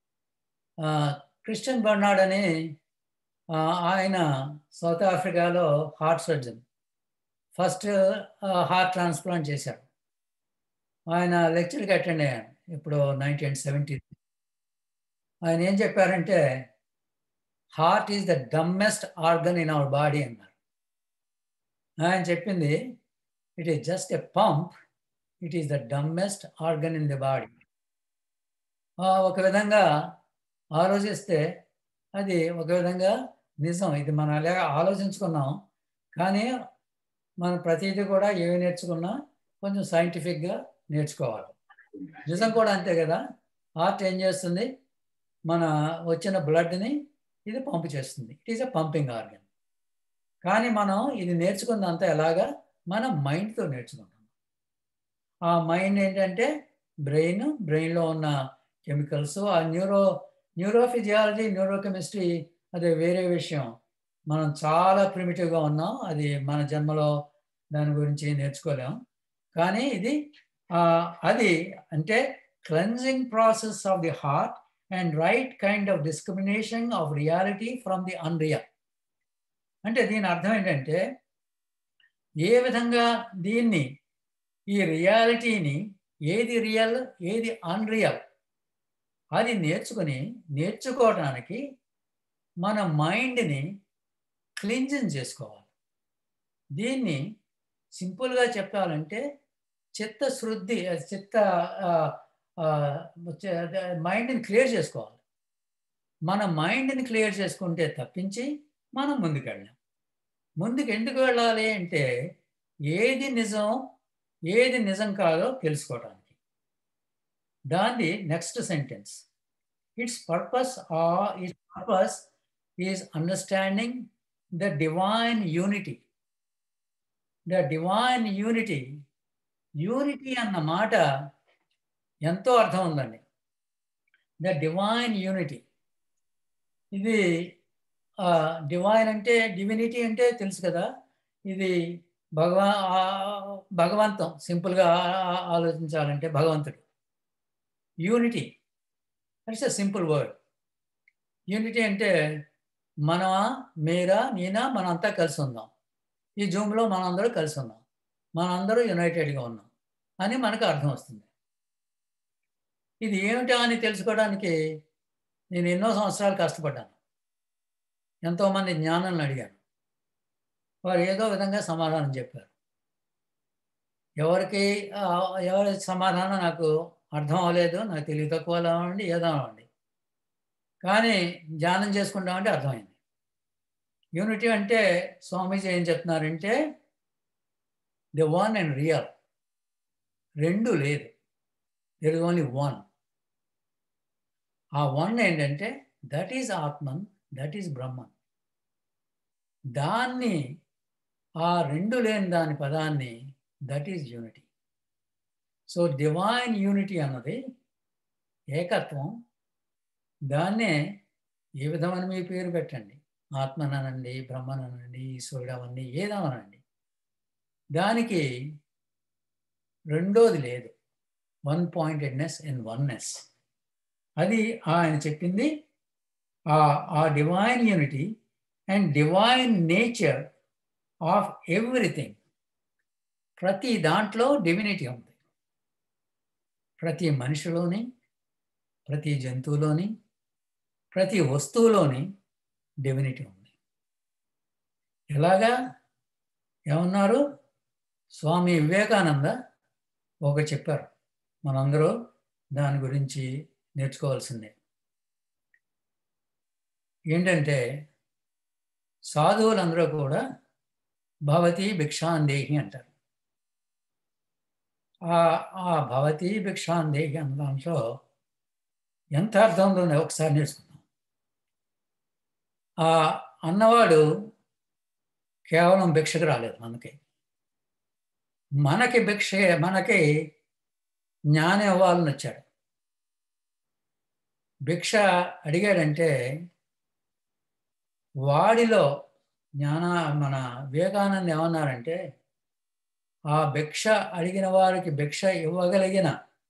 క్రిస్టియన్ బర్నాడ్ అని ఆయన సౌత్ ఆఫ్రికాలో heart surgeon first heart transplant చేశాడు ఆయన లెక్చర్కి అటెండ్ అయ్యాను ఇప్పుడు నైన్టీన్ సెవెంటీ ఆయన ఏం చెప్పారంటే heart is the dumbest organ in our body అన్నారు ఆయన చెప్పింది it is just a pump it is the dumbest organ in the body ఒక విధంగా ఆలోచిస్తే అది ఒక విధంగా నిజం ఇది మనం అలాగే ఆలోచించుకున్నాం కానీ మనం ప్రతిదీ కూడా ఏమి నేర్చుకున్నా కొంచెం సైంటిఫిక్గా నేర్చుకోవాలి నిజం కూడా అంతే కదా హార్ట్ ఏం చేస్తుంది మన వచ్చిన బ్లడ్ని ఇది పంపు చేస్తుంది it is a pumping organ కానీ మనం ఇది నేర్చుకున్నంత ఎలాగా మనం మైండ్తో నేర్చుకుంటాం ఆ మైండ్ ఏంటంటే బ్రెయిన్ బ్రెయిన్లో ఉన్న కెమికల్స్ ఆ న్యూరో న్యూరోఫిజియాలజీ న్యూరోకెమిస్ట్రీ అదే వేరే విషయం మనం చాలా ప్రిమిటివ్గా ఉన్నాం అది మన జన్మలో దాని గురించి నేర్చుకోలేం కానీ ఇది అది అంటే cleansing process of the heart and right kind of discrimination of reality from the unreal అంటే దీని అర్థం ఏంటంటే ఏ విధంగా దీన్ని ఈ రియాలిటీని ఏది రియల్ ఏది అన్రియల్ అది నేర్చుకుని నేర్చుకోవడానికి మన మైండ్ని క్లింజన్ చేసుకోవాలి దీన్ని సింపుల్గా చెప్పాలంటే చిత్తశుద్ధి చిత్త మైండ్ని క్లియర్ చేసుకోవాలి మన మైండ్ని క్లియర్ చేసుకుంటే తప్పించి మనం ముందుకెళ్ళాం ముందుకు ఎందుకు వెళ్ళాలి అంటే ఏది నిజం ఏది నిజం కాదో తెలుసుకోవడానికి దాన్ని నెక్స్ట్ సెంటెన్స్ ఇట్స్ పర్పస్ ఆ its purpose is understanding the divine unity the divine unity unity అన్న మాట ఎంతో అర్థం ఉందండి ద డివైన్ యూనిటీ ఇది డివైన్ అంటే డివినిటీ అంటే తెలుసు కదా ఇది భగవా భగవంతం సింపుల్గా ఆలోచించాలంటే భగవంతుడు unity it's a simple word unity అంటే మనమా మీరా నేనా మనంతా కలిసి ఉందాం ఈ జూమ్లో మనందరూ కలిసి ఉన్నాం మనందరూ యునైటెడ్గా ఉన్నాం అని మనకు అర్థం వస్తుంది ఇది ఏమిటా అని తెలుసుకోవడానికి నేను ఎన్నో సంవత్సరాలు కష్టపడ్డాను ఎంతోమంది జ్ఞానాన్ని అడిగాను వారు ఏదో విధంగా సమాధానం చెప్పారు ఎవరికి ఎవరి సమాధానం నాకు అర్థం అవ్వలేదు నాకు తెలివి తక్కువ అవ్వండి ఏదో అవ్వండి కానీ ధ్యానం చేసుకుంటామంటే అర్థమైంది యూనిటీ అంటే స్వామీజీ ఏం చెప్తున్నారంటే ది వన్ అండ్ రియల్ రెండు లేదు దెర్ ఇస్ ఓన్లీ వన్ ఆ వన్ ఏంటంటే that is Atman that is Brahman దాన్ని ఆ రెండు లేని దాని పదాన్ని that is unity so divine unity అన్నది ఏకత్వం దాన్నే ఏ విధమైన మీ పేరు పెట్టండి ఆత్మననండి బ్రహ్మననండి ఈశ్వరుడు అవన్నీ ఏదవనండి దానికి రెండోది లేదు వన్ పాయింటెడ్నెస్ అండ్ వన్నెస్ అది ఆయన చెప్పింది ఆ divine unity and divine nature of everything ప్రతి దాంట్లో డివినిటీ ఉంది ప్రతి మనిషిలోని ప్రతి జంతువులోని ప్రతి వస్తువులోని డివినిటీ ఉంది ఎలాగా ఏమన్నారు స్వామి వివేకానంద ఒక చెప్పారు మనందరూ దాని గురించి నేర్చుకోవాల్సిందే ఏంటంటే సాధువులందరూ కూడా భవతి భిక్షాందేహి అంటారు ఆ ఆ భవతి భిక్షాందేహి అన్న దాంట్లో ఎంత అర్థం ఉందో ఒకసారి నేర్చుకుందాం ఆ అన్నవాడు కేవలం భిక్షకు రాలేదు మనకి మనకి భిక్ష మనకి జ్ఞానం ఇవ్వాలని వచ్చాడు భిక్ష అడిగాడంటే వాడిలో జ్ఞాన మన వివేకానంద ఏమన్నారంటే ఆ భిక్ష అడిగిన వారికి భిక్ష ఇవ్వగలిగిన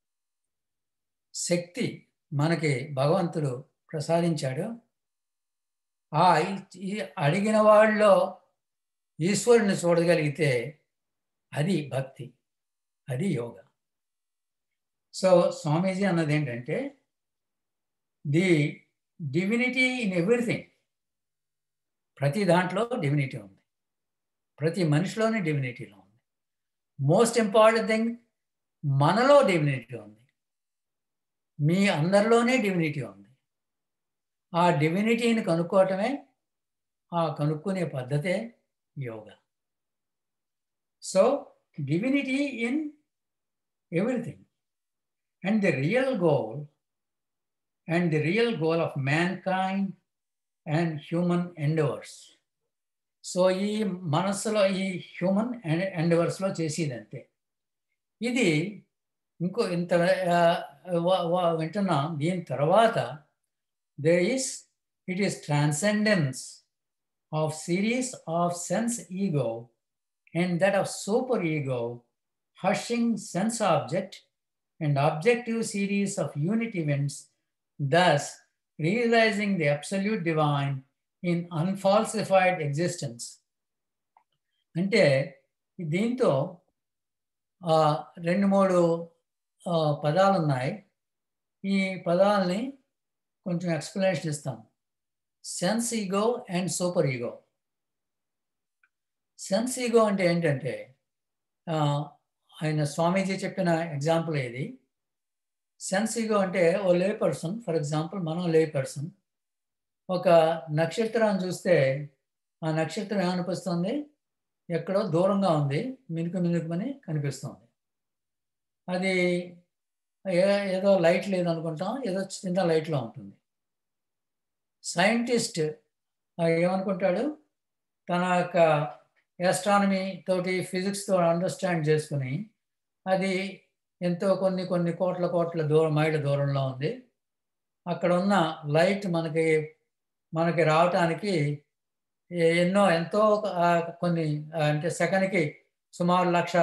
శక్తి మనకి భగవంతుడు ప్రసాదించాడు ఆ ఈ అడిగిన వాళ్ళలో ఈశ్వరుని చూడగలిగితే అది భక్తి అది యోగ సో స్వామీజీ అన్నది ఏంటంటే ది డివినిటీ ఇన్ ఎవ్రీథింగ్ ప్రతి దాంట్లో డివినిటీ ఉంది ప్రతి మనిషిలోనే డివినిటీలో ఉంది మోస్ట్ ఇంపార్టెంట్ థింగ్ మనలో డివినిటీ ఉంది మీ అందరిలోనే డివినిటీ ఉంది ఆ డివినిటీని కనుక్కోవటమే ఆ కనుక్కునే పద్ధతే yoga so divinity in everything and the real goal and the real goal of mankind and human endeavours so ఈ మనస్సులో ఈ హ్యూమన్ ఎండవర్స్లో చేసేది అంతే ఇది ఇంకో ఇంత వింటున్నాం దీని తర్వాత they is it is transcendence of series of sense ego and that of super ego hushing sense object and objective series of unit events thus realizing the absolute divine in unfalsified existence అంటే దీంతో రెండు మూడు పదాలు ఉన్నాయి ఈ పదాలని కొంచెం explanation ఇస్తాం sense ego and super ego sense ego అంటే ఏంటంటే ఆయన స్వామీజీ చెప్పిన ఎగ్జాంపుల్ ఏది సెన్స్ ఈగో అంటే ఓ లే పర్సన్ ఫర్ ఎగ్జాంపుల్ మనం లే పర్సన్ ఒక నక్షత్రాన్ని చూస్తే ఆ నక్షత్రం ఏమనిపిస్తుంది ఎక్కడో దూరంగా ఉంది మినుకు మినుకుమని కనిపిస్తుంది అది ఏదో లైట్ లేదనుకుంటాం ఏదో చిన్న లైట్లో ఉంటుంది సైంటిస్ట్ ఏమనుకుంటాడు తన యొక్క ఎస్ట్రానమీ తోటి ఫిజిక్స్తో అండర్స్టాండ్ చేసుకుని అది ఎంతో కొన్ని కొన్ని కోట్ల కోట్ల దూరం మైళ్ళ దూరంలో ఉంది అక్కడ ఉన్న లైట్ మనకి మనకి రావటానికి ఎన్నో ఎంతో కొన్ని అంటే సెకండ్కి సుమారు లక్ష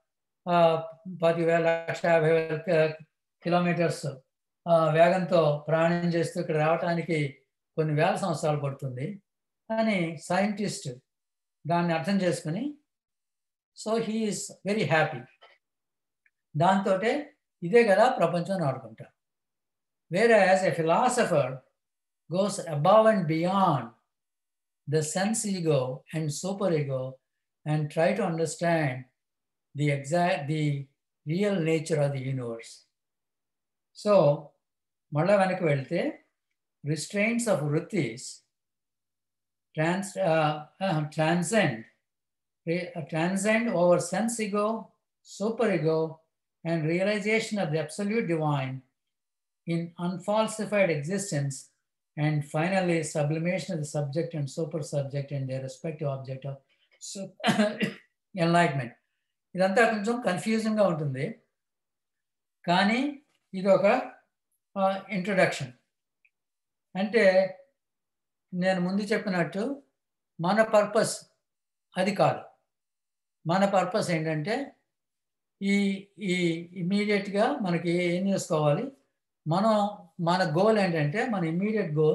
పదివేల లక్ష యాభై వేల కిలోమీటర్స్ వేగంతో ప్రయాణం చేస్తూ ఇక్కడ రావటానికి కొన్ని వేల సంవత్సరాలు పడుతుంది కానీ సైంటిస్ట్ దాన్ని అర్థం చేసుకుని సో హీఈస్ వెరీ హ్యాపీ దాంతో ఇదే కదా ప్రపంచం ఆడుకుంటారు వేరే as a philosopher goes above and beyond the sense ego and super ego and try to understand the exact the real nature of the universe so మళ్ళా వెనక్కి వెళ్తే రిస్ట్రెయింట్స్ ఆఫ్ వృత్తిస్ trans transcend transcend over sense ego super ego and realization of the absolute divine in unfalsified existence, and finally, sublimation of the subject and super subject and their respective object of so enlightenment. ఇదంతా కొంచెం కన్ఫ్యూజింగ్గా ఉంటుంది కానీ ఇది ఒక introduction అంటే నేను ముందు చెప్పినట్టు మన పర్పస్ అది కాదు మన పర్పస్ ఏంటంటే ఈ ఈ ఇమీడియట్గా మనకి ఏం చేసుకోవాలి మనం మన గోల్ ఏంటంటే మన ఇమీడియట్ గోల్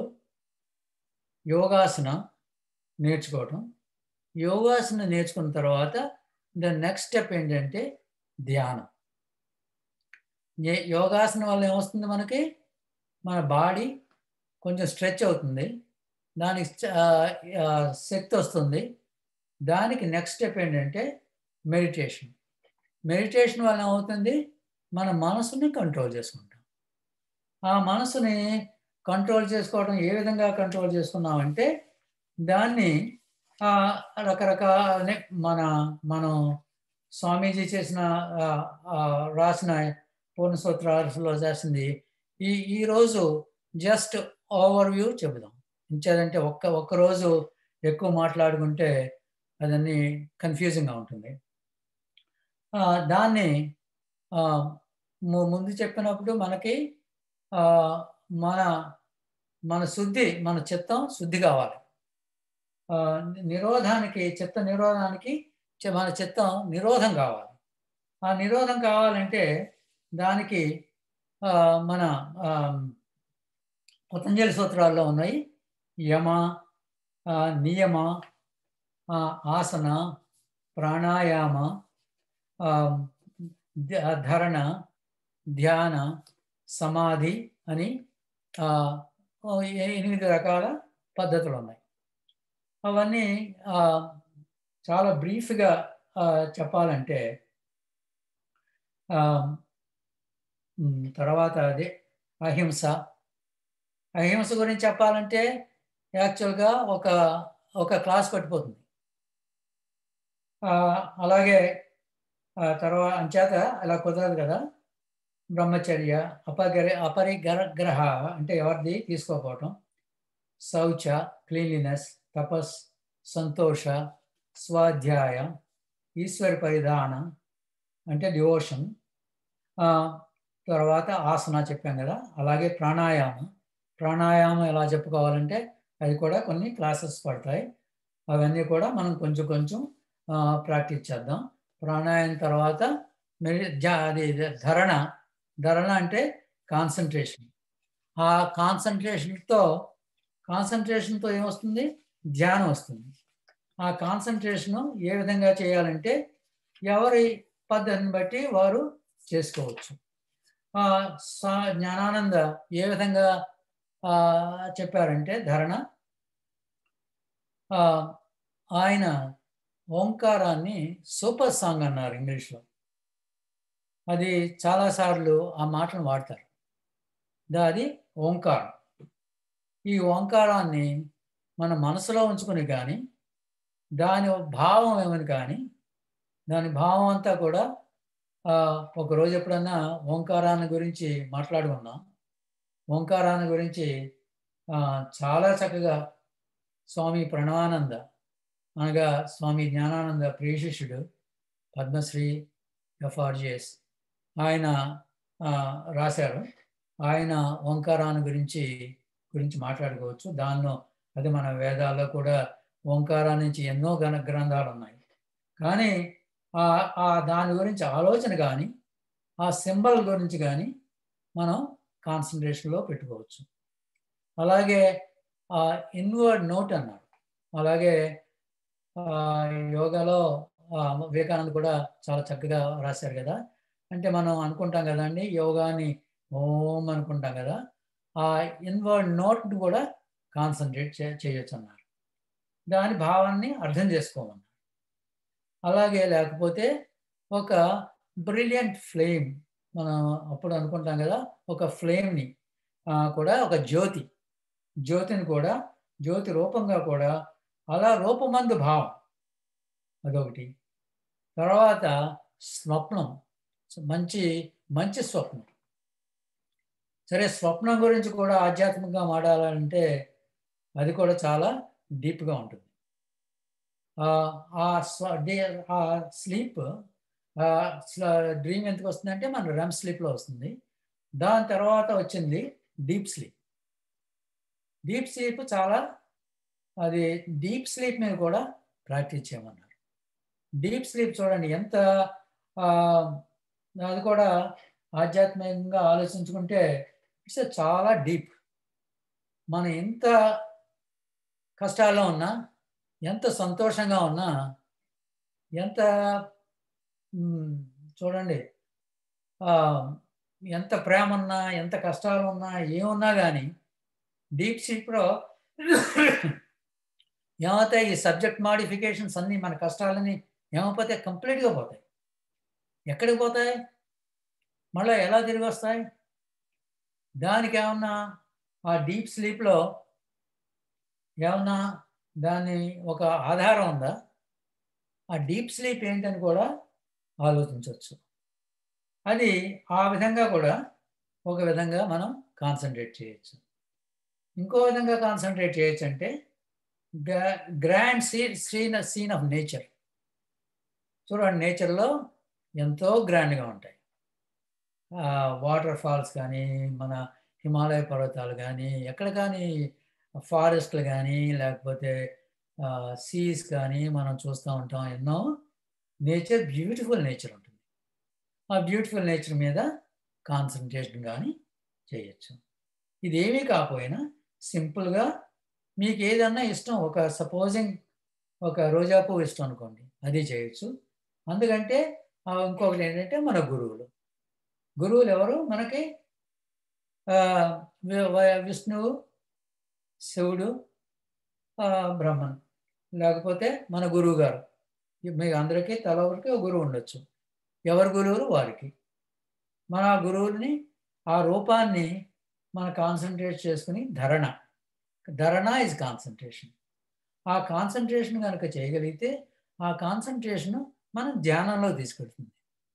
యోగాసన నేర్చుకోవటం యోగాసన నేర్చుకున్న తర్వాత ద నెక్స్ట్ స్టెప్ ఏంటంటే ధ్యానం యోగాసనం వల్ల ఏమొస్తుంది మనకి మన బాడీ కొంచెం స్ట్రెచ్ అవుతుంది దానికి చ- ఆ, ఆ, శక్తి వస్తుంది దానికి నెక్స్ట్ స్టెప్ ఏంటంటే మెడిటేషన్ మెడిటేషన్ వల్ల ఏమవుతుంది మన మనసుని కంట్రోల్ చేసుకుంటాం ఆ మనసుని కంట్రోల్ చేసుకోవడం ఏ విధంగా కంట్రోల్ చేసుకున్నామంటే దాన్ని ఆ, రకరకాల మన మనం స్వామీజీ చేసిన ఆ, ఆ, రాసిన పూర్ణ సూత్రాలలో చేసింది ఈ ఈరోజు జస్ట్ ఓవర్ వ్యూ చెబుదాం ఇంచేదంటే ఒక్క ఒక్క రోజు ఎక్కువ మాట్లాడుకుంటే అదన్నీ కన్ఫ్యూజింగ్గా ఉంటుంది ఆ, దాన్ని ఆ, ము- ముందు చెప్పినప్పుడు మనకి ఆ, మన మన శుద్ధి మన చిత్తం శుద్ధి కావాలి ఆ, నిరోధానికి చిత్త నిరోధానికి చి- మన చిత్తం నిరోధం కావాలి ఆ నిరోధం కావాలంటే దానికి ఆ, మన ఆ, పతంజలి సూత్రాల్లో ఉన్నాయి యమ ఆ, నియమ ఆ, ఆసన ప్రాణాయామ ఆ, ధ- ధరణ ధ్యాన సమాధి అని ఆ, ఓ ఎ- ఎనిమిది రకాల పద్ధతులు ఉన్నాయి అవన్నీ ఆ, చాలా బ్రీఫ్గా చెప్పాలంటే ఆ, ఉమ్, తర్వాత అదే అహింస అహింస గురించి చెప్పాలంటే యాక్చువల్గా ఒక ఒక క్లాస్ పట్టిపోతుంది ఆ, అలాగే ఆ, తర్వాత అంచేత అలా కుదరదు కదా బ్రహ్మచర్య అపగర అపరిగ్రహ అంటే ఎవరిది తీసుకోకపోవటం శౌచ క్లీన్లీనెస్ తపస్ సంతోష స్వాధ్యాయ ఈశ్వర పరిధాన అంటే డివోషన్ తర్వాత ఆసన చెప్పాం కదా అలాగే ప్రాణాయామం ప్రాణాయామం ఎలా చెప్పుకోవాలంటే అది కూడా కొన్ని క్లాసెస్ పడతాయి అవన్నీ కూడా మనం కొంచెం కొంచెం ప్రాక్టీస్ చేద్దాం ప్రాణాయామం తర్వాత మెడి జా- అది ధరణ ధరణ అంటే కాన్సన్ట్రేషన్ ఆ కాన్సన్ట్రేషన్తో కాన్సన్ట్రేషన్తో ఏమొస్తుంది ధ్యానం వస్తుంది ఆ కాన్సన్ట్రేషను ఏ విధంగా చేయాలంటే ఎవరి పద్ధతిని బట్టి వారు చేసుకోవచ్చు ఆ, స్వా- జ్ఞానానంద ఏ విధంగా ఆ, చెప్పారంటే ధరణ ఆ, ఆయన ఓంకారాన్ని సూపర్ సాంగ్ అన్నారు ఇంగ్లీష్లో అది చాలాసార్లు ఆ మాటను వాడతారు దా- అది ఓంకారం ఈ ఓంకారాన్ని మన మనసులో ఉంచుకుని కానీ దాని భావం ఏమని కానీ దాని భావం అంతా కూడా ఆ, ఒక రోజు ఎప్పుడన్నా ఓంకారాన్ని గురించి మాట్లాడుకున్నాం ఓంకారాన్ని గురించి ఆ, చాలా చక్కగా స్వామి ప్రణవానంద అనగా స్వామి జ్ఞానానంద ప్రియశిష్యుడు పద్మశ్రీ ఎఫ్ఆర్జిఎస్ ఆయన ఆ, రాశారు ఆయన ఓంకారాన్ని గురించి గురించి మాట్లాడుకోవచ్చు దానిలో అది మన వేదాల్లో కూడా ఓంకారం నుంచి ఎన్నో గణ గ్రంథాలు ఉన్నాయి కానీ ఆ ఆ దాని గురించి ఆలోచన కానీ ఆ సింబల్ గురించి కానీ మనం కాన్సన్ట్రేషన్లో పెట్టుకోవచ్చు అలాగే ఆ ఇన్వర్డ్ నోట్ అన్నాడు అలాగే ఆ, యోగాలో ఆ, వివేకానంద కూడా చాలా చక్కగా రాశారు కదా అంటే మనం అనుకుంటాం కదండి యోగాని ఓం అనుకుంటాం కదా ఆ ఇన్వర్డ్ నోట్ కూడా కాన్సన్ట్రేట్ చే చేయొచ్చు అన్నారు దాని భావాన్ని అర్థం చేసుకోమన్నారు అలాగే లేకపోతే ఒక బ్రిలియంట్ ఫ్లేమ్ మనం అప్పుడు అనుకుంటాం కదా ఒక ఫ్లేమ్ని కూడా ఒక జ్యోతి జ్యోతిని కూడా జ్యోతి రూపంగా కూడా అలా రూపమందు భావం అదొకటి తర్వాత స్వప్నం మంచి మంచి స్వప్నం సరే స్వప్నం గురించి కూడా ఆధ్యాత్మికంగా మాట్లాడాలంటే అది కూడా చాలా డీప్గా ఉంటుంది ఆ, ఆ స్వ డే- ఆ స్లీప్ డ్రీమ్ ఎందుకు వస్తుందంటే మన రెమ్ స్లీప్లో వస్తుంది దాని తర్వాత వచ్చింది డీప్ స్లీప్ డీప్ స్లీప్ చాలా అది డీప్ స్లీప్ మీద కూడా ప్రాక్టీస్ చేయమన్నారు డీప్ స్లీప్ చూడండి ఎంత ఆ, అది కూడా ఆధ్యాత్మికంగా ఆలోచించుకుంటే ఇట్స్ చాలా డీప్ మనం ఎంత కష్టాల్లో ఉన్నా ఎంత సంతోషంగా ఉన్నా ఎంత మ్, చూడండి ఆ, ఎంత ప్రేమ ఉన్నా ఎంత కష్టాలు ఉన్నా ఏమున్నా కానీ డీప్ స్లీప్లో ఏమవుతాయి ఈ సబ్జెక్ట్ మాడిఫికేషన్స్ అన్నీ మన కష్టాలని ఏమైపోతే కంప్లీట్గా పోతాయి ఎక్కడికి పోతాయి మళ్ళీ ఎలా తిరిగి వస్తాయి దానికి ఏమన్నా ఆ డీప్ స్లీప్లో ఏమన్నా దాని ఒక ఆధారం ఉందా ఆ డీప్ స్లీప్ ఏంటని కూడా ఆలోచించవచ్చు అది ఆ విధంగా కూడా ఒక విధంగా మనం కాన్సన్ట్రేట్ చేయొచ్చు ఇంకో విధంగా కాన్సన్ట్రేట్ చేయొచ్చు అంటే grand scene scene scene of nature చూడండి నేచర్లో ఎంతో గ్రాండ్గా ఉంటాయి వాటర్ ఫాల్స్ కానీ మన హిమాలయ పర్వతాలు కానీ ఎక్కడ కానీ ఫారెస్ట్లు కానీ లేకపోతే సీస్ కానీ మనం చూస్తూ ఉంటాం ఎన్నో నేచర్ బ్యూటిఫుల్ నేచర్ ఉంటుంది ఆ బ్యూటిఫుల్ నేచర్ మీద కాన్సన్ట్రేషన్ కానీ చేయొచ్చు ఇదేమీ కాకపోయినా సింపుల్గా మీకు ఏదన్నా ఇష్టం ఒక సపోజింగ్ ఒక రోజా పువ్వు ఇష్టం అనుకోండి అది చేయొచ్చు అందుకంటే ఇంకొకటి ఏంటంటే మన గురువులు గురువులు ఎవరు మనకి విష్ణువు శివుడు బ్రహ్మన్ లేకపోతే మన గురువు గారు మీకు అందరికీ తల ఒకరికి ఒక గురువు ఉండొచ్చు ఎవరి గురువులు వారికి మన గురువుని ఆ రూపాన్ని మన కాన్సన్ట్రేట్ చేసుకుని ధరణ ధరణ ఇస్ కాన్సన్ట్రేషన్ ఆ కాన్సన్ట్రేషన్ కనుక చేయగలిగితే ఆ కాన్సన్ట్రేషన్ మనం ధ్యానంలో తీసుకెళ్తుంది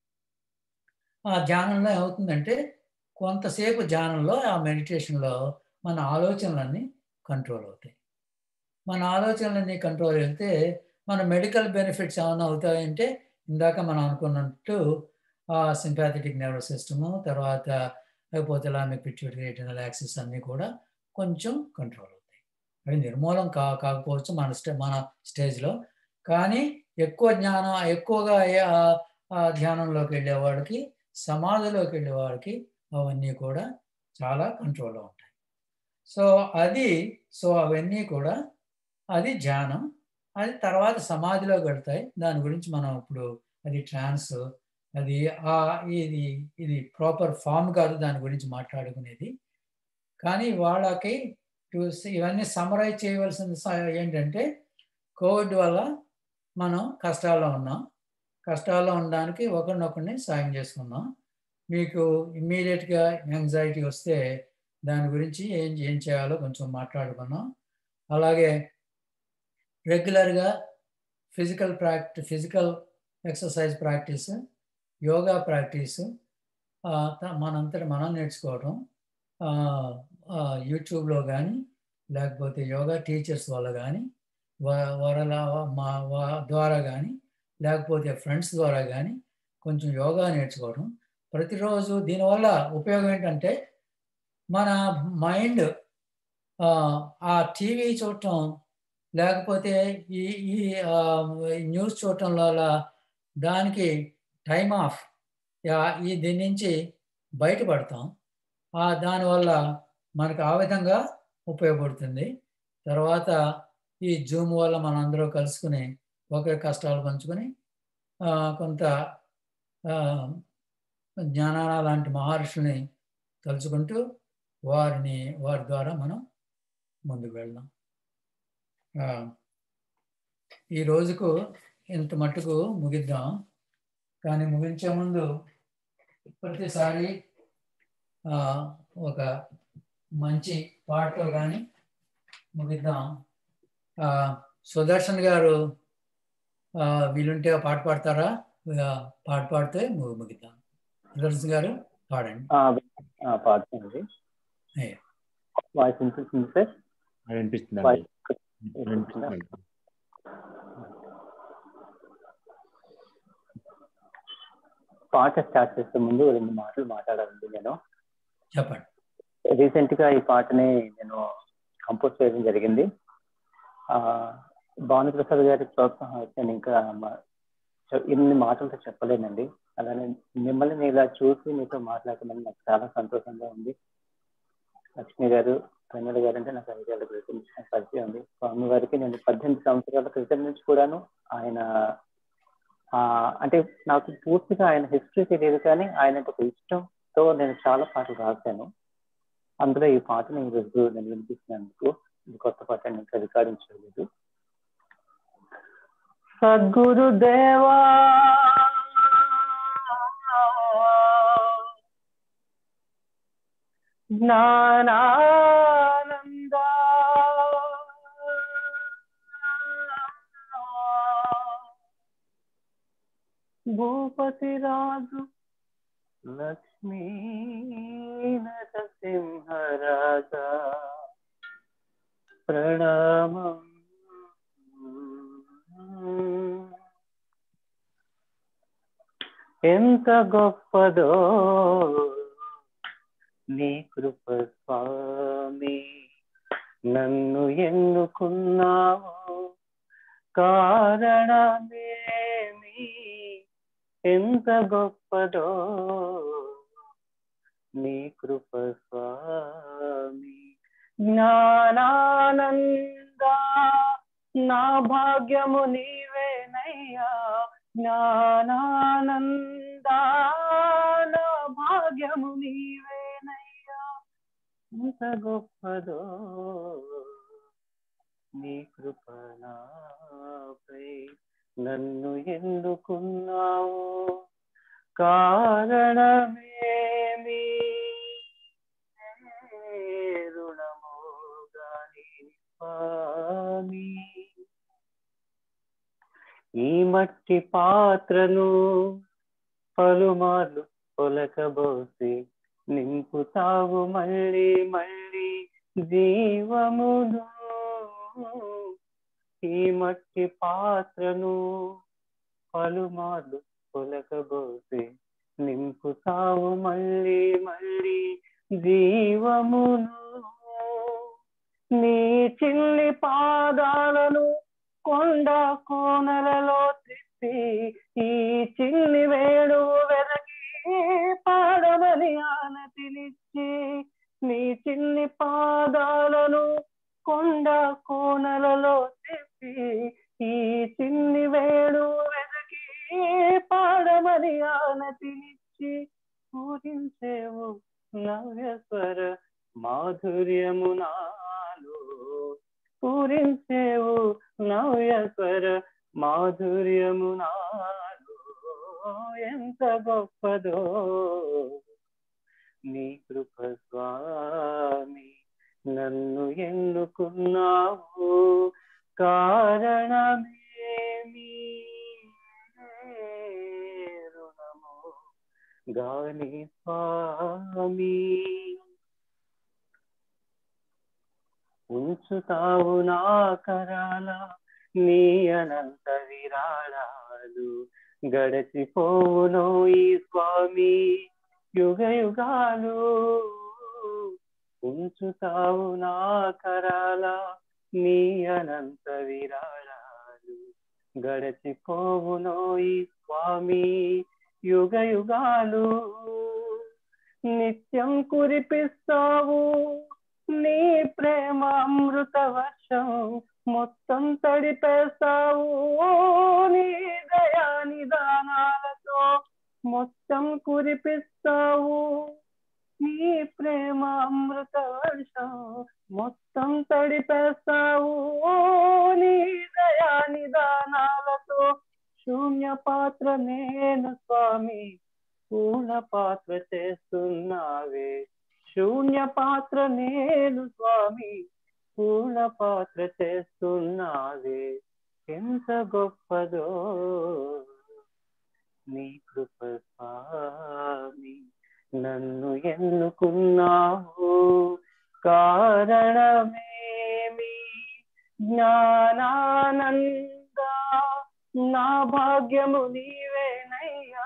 ఆ ధ్యానంలో ఏమవుతుందంటే కొంతసేపు ధ్యానంలో ఆ మెడిటేషన్లో మన ఆలోచనలన్నీ కంట్రోల్ అవుతాయి మన ఆలోచనలన్నీ కంట్రోల్ వెళ్తే మన మెడికల్ బెనిఫిట్స్ ఏమైనా అవుతాయంటే ఇందాక మనం అనుకున్నట్టు సింపాథెటిక్ నర్వస్ సిస్టము తర్వాత హైపోథలామిక్ పిట్యూటరీ రెటినల్ యాక్సిస్ అన్నీ కూడా కొంచెం కంట్రోల్ అవుతాయి అవి నిర్మూలం కా కాకపోవచ్చు మన స్టే మన స్టేజ్లో కానీ ఎక్కువ జ్ఞానం ఎక్కువగా ధ్యానంలోకి వెళ్ళేవాడికి సమాధిలోకి వెళ్ళేవాడికి అవన్నీ కూడా చాలా కంట్రోల్లో ఉంటాయి సో అది సో అవన్నీ కూడా అది ధ్యానం అది తర్వాత సమాధిలోకి వెళ్తాయి దాని గురించి మనం ఇప్పుడు అది ట్రాన్స్ అది ఆ ఇది ఇది ప్రాపర్ ఫామ్ కాదు దాని గురించి మాట్లాడుకునేది కానీ వాళ్ళకి ఇవన్నీ సమరైజ్ చేయవలసిన ఏంటంటే కోవిడ్ వల్ల మనం కష్టాల్లో ఉన్నాం కష్టాల్లో ఉండడానికి ఒకరినొకరిని సాయం చేసుకున్నాం మీకు ఇమ్మీడియట్గా యాంగ్జైటీ వస్తే దాని గురించి ఏం ఏం చేయాలో కొంచెం మాట్లాడుకున్నాం అలాగే రెగ్యులర్గా physical practice physical exercise practice yoga practice మనంతట మనం నేర్చుకోవడం యూట్యూబ్లో కానీ లేకపోతే యోగా టీచర్స్ వల్ల కానీ వరల మా ద్వారా కానీ లేకపోతే ఫ్రెండ్స్ ద్వారా కానీ కొంచెం యోగా నేర్చుకోవడం ప్రతిరోజు దీనివల్ల ఉపయోగం ఏంటంటే మన మైండ్ ఆ టీవీ చూడటం లేకపోతే ఈ ఈ న్యూస్ చూడటం వల్ల దానికి టైం ఆఫ్ ఈ దీని నుంచి బయటపడతాం దానివల్ల మనకు ఆ విధంగా ఉపయోగపడుతుంది తర్వాత ఈ జూమ్ వల్ల మనందరూ కలుసుకుని ఒకరి కష్టాలు పంచుకొని కొంత జ్ఞానాల లాంటి మహర్షుల్ని తలుచుకుంటూ వారిని వారి ద్వారా మనం ముందుకు వెళ్దాం ఈ రోజుకు ఇంత మట్టుకు ముగిద్దాం కానీ ముగించే ముందు ప్రతిసారి ఒక మంచి పాటతో కానీ ముగిద్దాం సుదర్శన్ గారు వీలుంటే పాట పాడతారా పాట పాడితే ముగిద్దాం సుదర్శన్ గారు పాడండి పాడుతుంది వాయిస్ వినిపిస్తుంది సార్ వినిపిస్తుంది పాట స్టార్ట్ చేసే ముందు రెండు మాటలు మాట్లాడాలండి నేను చెప్పండి రీసెంట్ గా ఈ పాటని నేను కంపోజ్ చేయడం జరిగింది భానుప్రసాద్ గారి ప్రోత్సాహం అయితే నేను ఇంకా ఇన్ని మాటలతో చెప్పలేనండి అలానే మిమ్మల్ని నేను ఇలా చూసి మీతో మాట్లాడటం నాకు చాలా సంతోషంగా ఉంది లక్ష్మి గారు కన్నడ గారు అంటే నాకు ఐదేళ్ళ క్రితం పరిచయం ఉంది స్వామి వారికి నేను పద్దెనిమిది సంవత్సరాల క్రితం నుంచి కూడాను ఆయన అంటే నాకు పూర్తిగా ఆయన హిస్టరీ తెలియదు కానీ ఆయన ఒక ఇష్టం తో నేను చాలా పాటలు రాశాను అందులో ఈ పాటను ఈరోజు నేను వినిపిస్తున్నందుకు ఇది కొత్త పాట నేను ఇంకా రికార్డింగ్ చేయలేదు సద్గురుదేవా జ్ఞానానంద భూపతి రాజు లక్ష్మీ నరసింహరాజా ప్రణామం ఎంత గొప్పదో నీ కృప స్వామి నన్ను ఎన్నుకున్నావు కారణమేమి ఎంత గొప్పదో నీ కృప స్వామి జ్ఞానానంద నా భాగ్యము నీవేనయ్యా జ్ఞానానంద నా భాగ్యము నీవేనయ్యా ఎంత గొప్పదో నీ కృప నాపై నన్ను ఎన్నుకున్నావు కారణమేమి రుణము గాని స్వామి ఈ మట్టి పాత్రను పలుమార్లు పొలకబోసి నింపుతావు మళ్ళీ మళ్ళీ జీవమును ఈ మట్టి పాత్రను పలుమార్లు పొలకబోసి నింపుతావు మళ్ళీ మళ్ళీ జీవమును నీ చిల్లి పాదాలను కొండ కోనలలో తిప్పి ఈ చిల్లి వేడు వెరగి పాడమని ఆనతినిచ్చి నీ చిన్ని పాదాలను కొండ కోనలలో తిప్పి ఈ చిన్ని వేడు వెరగి పాడమని ఆనతినిచ్చి పూరించేవు నవ్యస్వర మాధుర్యము నాలో పూరించేవు నవ్యస్వర మాధుర్యము నాలో ఎంత గొప్పదో నీ కృప స్వామి నన్ను ఎన్నుకున్నావు కారణమేమి రుణము గాని స్వామి ఉంచుతావు నా కరాల నీ అనంత విరాళాలు గడచిపోవును ఈ స్వామి యుగ యుగాలు ఉంచుతావు నా కరాల నీ అనంత విరాళాలు గడచిపోవును ఈ స్వామి యుగ యుగాలు నిత్యం కురిపిస్తావు నీ ప్రేమ అమృత వర్షం మొత్తం తడిపేస్తావు నీ దయా నిదానాలతో మొత్తం కురిపిస్తావు నీ ప్రేమ అమృత వర్షం మొత్తం తడిపేస్తావు నీ దయా నిదానాలతో శూన్య పాత్ర నేను స్వామి పూర్ణ పాత్ర చేస్తున్నావే శూన్య పాత్ర నేను స్వామి పూర్ణ పాత్ర చేస్తున్నావే ఎంత గొప్పదో నీ కృప స్వామి నన్ను ఎన్నుకున్నావు కారణమేమి జ్ఞానానంద నా భాగ్యము నీవేనయ్యా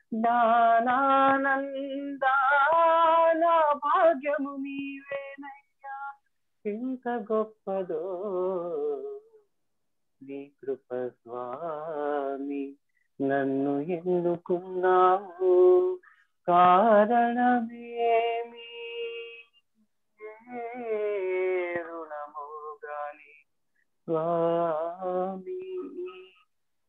జ్ఞానానంద నా భాగ్యము నీవేనయ్యా ఎంత గొప్పదో నీ కృప స్వామి నన్ను ఎన్నుకున్నావు కారణమేమి రుణము గాని స్వామి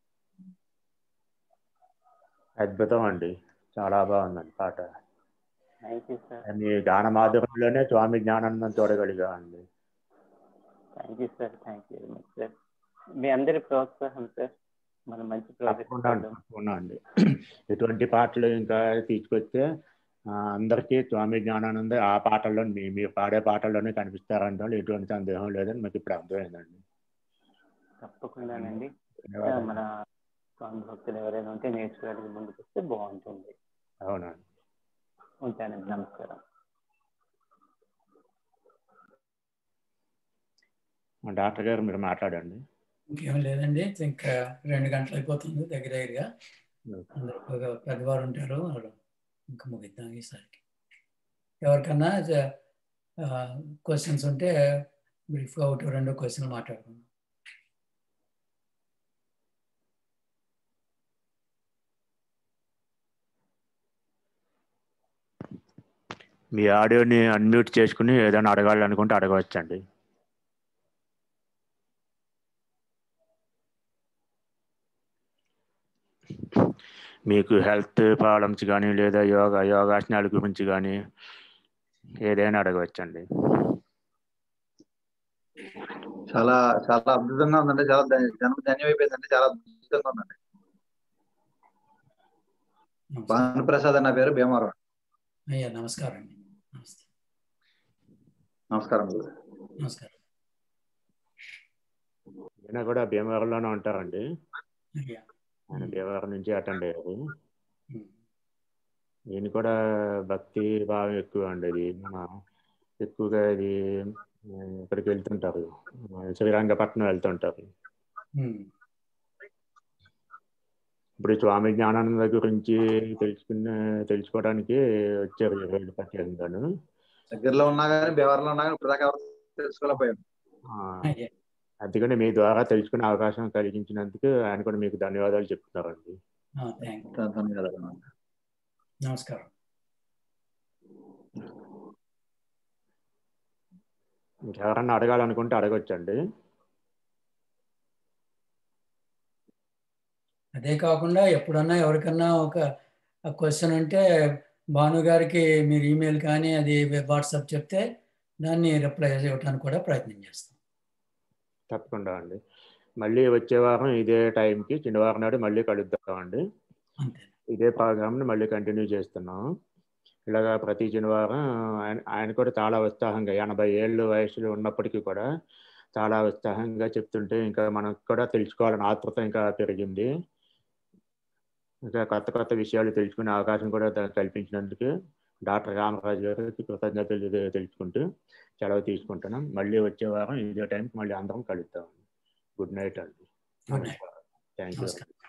అద్భుతం అండి చాలా బాగుందండి పాట థ్యాంక్ యూ సార్ మీ గాన మాధుర్యంలోనే స్వామి జ్ఞానానందం చూడగలిగా అండి thank you sir thank you very much sir మీ అందరి ప్రోత్సాహం సార్ మన మంచి తప్పకుండా అండి ప్రాజెక్ట్ తప్పకుండా అండి ఎటువంటి పాటలు ఇంకా తీసుకొస్తే ఆ, అందరికీ స్వామి జ్ఞానానంద ఆ పాటల్లో మీ మీరు పాడే పాటల్లోనే కనిపిస్తారంటే ఎటువంటి సందేహం లేదని మీకు ఇప్పుడు అర్థమైందండి తప్పకుండానండి ఆ, ధన్యవాదాలు. మన స్వామి భక్తులు ఎవరైనా ఉంటే నేర్చుకోవడానికి ముందుకు వస్తే బాగుంటుంది అవునండి ఉంటానండి నమస్కారం డాక్టర్ గారు మీరు మాట్లాడండి ఇంకేం లేదండి ఇంకా రెండు గంటలు అయిపోతుంది దగ్గర దగ్గరగా అందరూ ఒక పెద్దవారు ఉంటారు వాళ్ళు ఇంకా ముగిద్దాం ఈసారికి ఎవరికన్నా క్వశ్చన్స్ ఉంటే బ్రీఫ్గా ఒకటి రెండు క్వశ్చన్లు మాట్లాడుకుందాం మీ ఆడియోని అన్మ్యూట్ చేసుకుని ఏదైనా అడగాలనుకుంటే అడగవచ్చండి మీకు హెల్త్ ప్రాబ్లమ్స్ కానీ లేదా యోగా యోగాసనాల గురించి కానీ ఏదైనా అడగవచ్చండి చాలా చాలా అద్భుతంగా ఉందండి చాలా ధన్య- జనం ధన్యమైపోయిందండి చాలా అద్భుతంగా ఉందండి భానుప్రసాద్ అన్న పేరు భీమవరం అయ్యా నమస్కారం అండి నమస్తే నమస్కారం నమస్కారం ఈయన కూడా భీమవరంలోనే ఉంటారండి అయ్యా ఆయన భీమవరం నుంచి అటెండ్ అయ్యారు ఉమ్. ఈయన కూడా భక్తి భావం ఎక్కువ అండి ఇది మన ఎక్కువగా ఇది ఆ, ఇక్కడికి వెళ్తుంటారు ఆ, శ్రీరంగపట్నం వెళ్తుంటారు ఉమ్. ఇప్పుడు స్వామి జ్ఞానానంద గురించి తెలుసుకున్న తెలుసుకోవడానికి వచ్చారు ఈ రోజు ప్రత్యేకంగాను దగ్గరలో ఉన్నా కానీ భీమవరంలో ఉన్నా కానీ ఇప్పుడు దాకా ఎవరు తెలుసుకోలేకపోయాం ఆ, అయ్యా అందుకని మీ ద్వారా తెలుసుకునే అవకాశం కలిగించినందుకు ఆయన కూడా మీకు ధన్యవాదాలు చెప్తున్నారండి థ్యాంక్ ధన్యవాదాలు నమస్కారం ఇంకెవరన్నా అడగాలనుకుంటే అడగొచ్చండి అదే కాకుండా ఎప్పుడన్నా ఎవరికన్నా ఒక క్వశ్చన్ ఉంటే భాను గారికి మీరు ఈమెయిల్ కానీ అది వాట్సాప్ చెప్తే దాన్ని రిప్లై ఇవ్వడానికి కూడా ప్రయత్నం చేస్తాం తప్పకుండా అండి మళ్ళీ వచ్చే వారం ఇదే టైంకి శనివారం నాడు మళ్ళీ కలుద్దామండి అంతే ఇదే ప్రోగ్రామ్ని మళ్ళీ కంటిన్యూ చేస్తున్నాం ఇలాగా ప్రతి శనివారం ఆయన ఆయన కూడా చాలా ఉత్సాహంగా ఎనభై ఏళ్ళు వయసులో ఉన్నప్పటికీ కూడా చాలా ఉత్సాహంగా చెప్తుంటే ఇంకా మనకు కూడా తెలుసుకోవాలని ఆతృత ఇంకా పెరిగింది ఇంకా కొత్త కొత్త విషయాలు తెలుసుకునే అవకాశం కూడా ద- కల్పించినందుకు డాక్టర్ రామరాజు గారికి కృతజ్ఞతలు తె- తెలుసుకుంటూ సెలవు తీసుకుంటున్నాం మళ్ళీ వచ్చే వారం ఇదే టైంకి మళ్ళీ అందరం కలుద్దాం గుడ్ నైట్ అండి గుడ్ నైట్ థ్యాంక్ యూ నమస్కారం